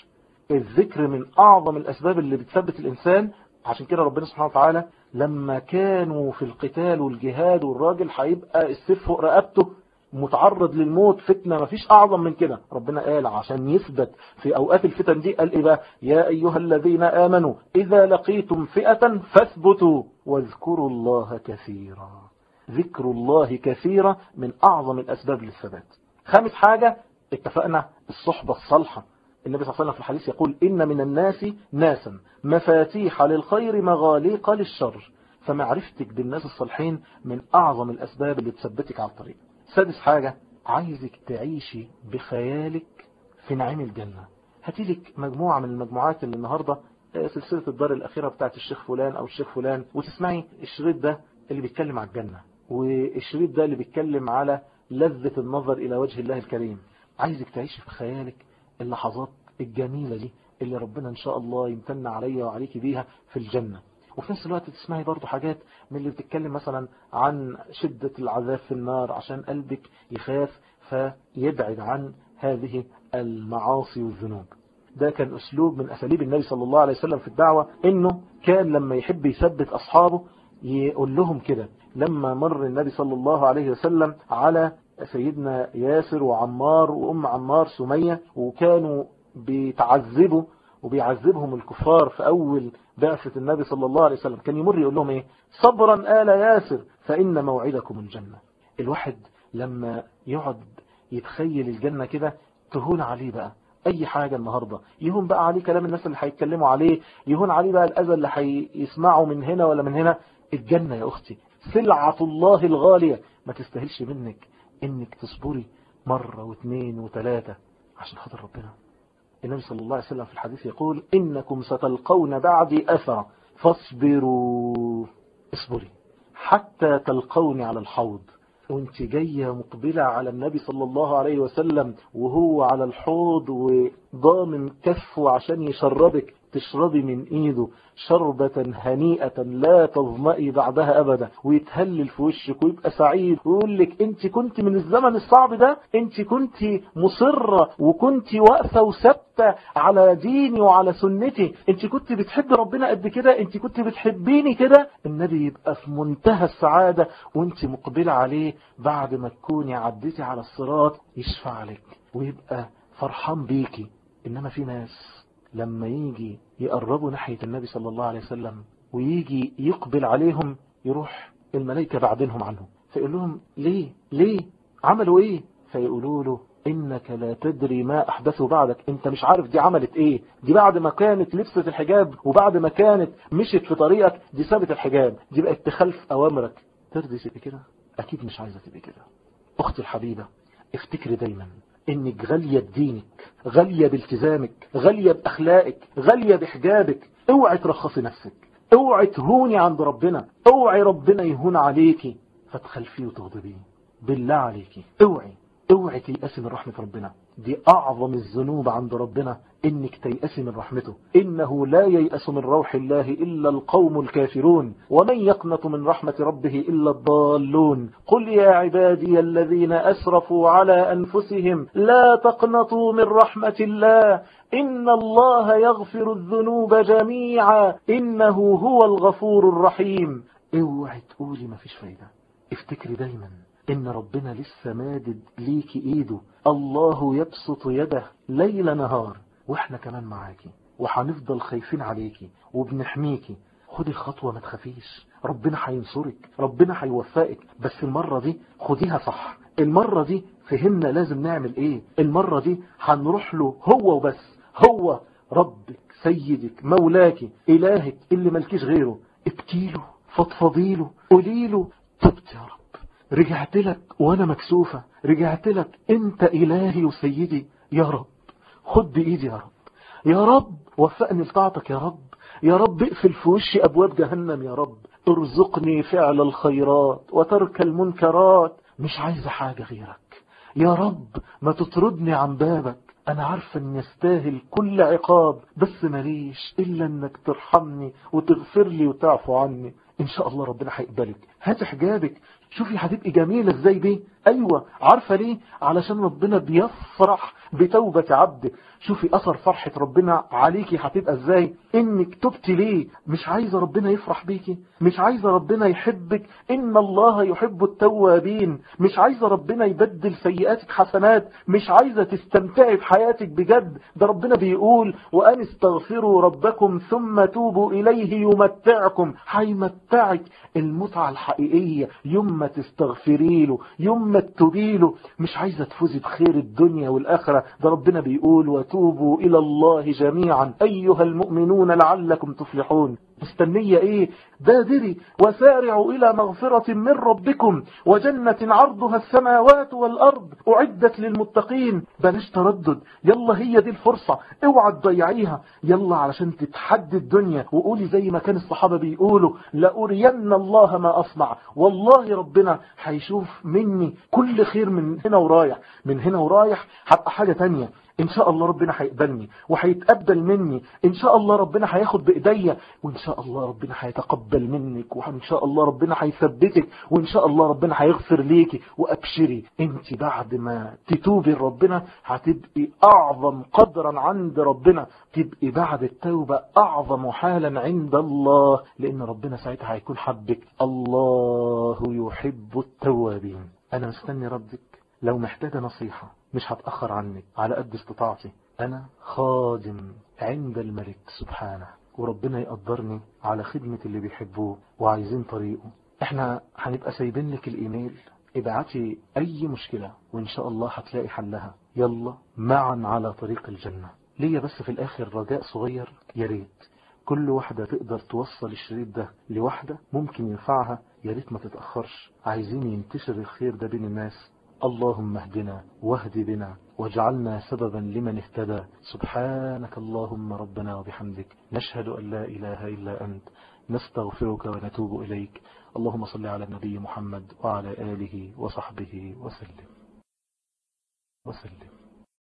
الذكر من أعظم الأسباب اللي بتثبت الإنسان عشان كده ربنا سبحانه وتعالى لما كانوا في القتال والجهاد والراجل هيبقى السيف فوق رقبته متعرض للموت فتنة مفيش أعظم من كده ربنا قال عشان يثبت في أوقات الفتن دي قال إيه بقى يا أيها الذين آمنوا إذا لقيتم فئة فاثبتوا واذكروا الله كثيرا ذكر الله كثيرا من أعظم الأسباب للثبات خامس حاجة اتفقنا الصحبة الصالحة النبي صلى الله عليه وسلم في الحديث يقول إن من الناس ناسا مفاتيح للخير مغاليق للشر فمعرفتك بالناس الصالحين من أعظم الأسباب اللي تثبتك على الطريق سادس حاجة عايزك تعيشي بخيالك في نعيم الجنة هاتيلك مجموعة من المجموعات اللي النهاردة سلسلة الدار الأخيرة بتاعت الشيخ فلان أو الشيخ فلان وتسمعي الشريط ده اللي بيتكلم على الجنة والشريط ده اللي بيتكلم على لذة النظر إلى وجه الله الكريم عايزك تعيشي في خيالك اللحظات الجميلة دي اللي ربنا إن شاء الله يمتن عليا وعليك بيها في الجنة وفي نفس الوقت تسمعي برضو حاجات من اللي بتتكلم مثلا عن شدة العذاب في النار عشان قلبك يخاف فيبعد عن هذه المعاصي والذنوب ده كان أسلوب من أساليب النبي صلى الله عليه وسلم في الدعوة إنه كان لما يحب يثبت أصحابه يقول لهم كده لما مر النبي صلى الله عليه وسلم على سيدنا ياسر وعمار وأم عمار سمية وكانوا بيتعذبوا وبيعذبهم الكفار في أول بعثة النبي صلى الله عليه وسلم كان يمر يقول لهم إيه صبرا آل ياسر فإن موعدكم الجنة الواحد لما يقعد يتخيل الجنة كده تهون عليه بقى أي حاجة النهاردة يهون بقى عليه كلام الناس اللي هيتكلموا عليه يهون عليه بقى الأذى اللي هيسمعوا من هنا ولا من هنا الجنة يا أختي سلعة الله الغالية ما تستاهلش منك إنك تصبري مرة واثنين وثلاثة عشان خاطر ربنا النبي صلى الله عليه وسلم في الحديث يقول إنكم ستلقون بعدي أثر فاصبروا اصبري حتى تلقوني على الحوض وانت جاية مقبلة على النبي صلى الله عليه وسلم وهو على الحوض وضامن كفه عشان يشربك تشربي من ايده شربة هنيئة لا تظمئي بعدها ابدا ويتهلل في وشك ويبقى سعيد ويقول لك انت كنت من الزمن الصعب ده انت كنت مصرة وكنت واقفة وثابتة على ديني وعلى سنتي انت كنت بتحب ربنا قد كده انت كنت بتحبيني كده النبي يبقى في منتهى السعادة وانت مقبلة عليه بعد ما تكوني عديتي على الصراط يشفع لك ويبقى فرحان بيكي انما في ناس لما يجي يقربوا ناحية النبي صلى الله عليه وسلم ويجي يقبل عليهم يروح الملائكة بعدينهم عنه فيقول لهم ليه ليه عملوا ايه فيقولوا له انك لا تدري ما احدثوا بعدك انت مش عارف دي عملت ايه دي بعد ما كانت لبست الحجاب وبعد ما كانت مشت في طريقك دي سابت الحجاب دي بقت تخلف اوامرك ترضي تبقى كده اكيد مش عايزة تبقى كده اختي الحبيبة افتكري دايما انك غالية بدينك غالية بالتزامك غالية باخلاقك غالية بحجابك اوعي ترخصي نفسك اوعي تهوني عند ربنا اوعي ربنا يهون عليكي فتخلفيه وتغضبيه بالله عليكي اوعي اوعي تيأسي من رحمة ربنا دي اعظم الذنوب عند ربنا انك تيأسي من رحمته انه لا ييأس من روح الله الا القوم الكافرون ومن يقنط من رحمة ربه الا الضالون قل يا عبادي الذين اسرفوا على انفسهم لا تقنطوا من رحمة الله إن الله يغفر الذنوب جميعا إنه هو الغفور الرحيم اوعي تقولي ما فيش فايدة افتكري دايما إن ربنا لسه مادد ليكي إيده الله يبسط يده ليل نهار وإحنا كمان معاكي وحنفضل خايفين عليكي وبنحميكي خدي الخطوة ما تخافيش ربنا هينصرك ربنا هيوفقك بس المرة دي خديها صح المرة دي فهمنا لازم نعمل ايه المرة دي هنروح له هو وبس هو ربك سيدك مولاك إلهك اللي ملكيش غيره ابكيله فضفضيله قوليله تبت يا رب رجعت لك وانا مكسوفة رجعت لك انت الهي وسيدي يا رب خد بايدي يا رب يا رب وفقني لطاعتك يا رب يا رب اقفل في وشي ابواب جهنم يا رب ارزقني فعل الخيرات وترك المنكرات مش عايزة حاجة غيرك يا رب ما تطردني عن بابك انا عارفة ان يستاهل كل عقاب بس ماليش الا انك ترحمني وتغفر لي وتعفو عني ان شاء الله ربنا هيقبلك هات حجابك شوفي هتبقي جميلة ازاي دي ايوه عارفة ليه علشان ربنا بيفرح بتوبة عبده شوفي اثر فرحة ربنا عليكي هتبقى ازاي انك تبتي ليه مش عايزة ربنا يفرح بيكي مش عايزة ربنا يحبك ان الله يحب التوابين مش عايزة ربنا يبدل سيئاتك حسنات مش عايزة تستمتعي بحياتك بجد ده ربنا بيقول وان استغفروا ربكم ثم توبوا اليه يمتعكم هيمتعك المتعة الحقيقية يوم ما تستغفري له يوم ما تتوبي له مش عايزة تفوزي بخير الدنيا والآخرة ده ربنا بيقول وتوبوا إلى الله جميعا أيها المؤمنون لعلكم تفلحون مستنية ايه بادري وسارعوا الى مغفرة من ربكم وجنة عرضها السماوات والارض اعدت للمتقين بلاش تردد يلا هي دي الفرصة اوعى تضيعيها يلا علشان تتحدي الدنيا وقولي زي ما كان الصحابة بيقولوا لأرين الله ما اصنع والله ربنا هيشوف مني كل خير من هنا ورايح من هنا ورايح هبقى حاجة تانية ان شاء الله ربنا هيقبلني وهيتقبل مني ان شاء الله ربنا هياخد بايديا وان شاء الله ربنا هيتقبل منك وان شاء الله ربنا هيثبتك وان شاء الله ربنا هيغفر ليكي وابشري انت بعد ما تتوبي لربنا هتبقي اعظم قدرا عند ربنا تبقي بعد التوبة اعظم حالا عند الله لان ربنا ساعتها هيكون حبك الله يحب التوابين انا مستني ردك لو محتاجة نصيحة مش هتأخر عنك على قد استطاعتي أنا خادم عند الملك سبحانه وربنا يقدرني على خدمة اللي بيحبوه وعايزين طريقه احنا هنبقى سايبين لك الايميل ابعتي اي مشكلة وان شاء الله هتلاقي حلها يلا معا على طريق الجنة ليا بس في الاخر رجاء صغير يا ريت كل واحدة تقدر توصل الشريط ده لواحدة ممكن ينفعها يا ريت ما تتأخرش عايزين ينتشر الخير ده بين الناس اللهم اهدنا واهد بنا واجعلنا سببا لمن اهتدى سبحانك اللهم ربنا وبحمدك نشهد أن لا إله إلا أنت نستغفرك ونتوب إليك اللهم صل على النبي محمد وعلى آله وصحبه وسلم وسلم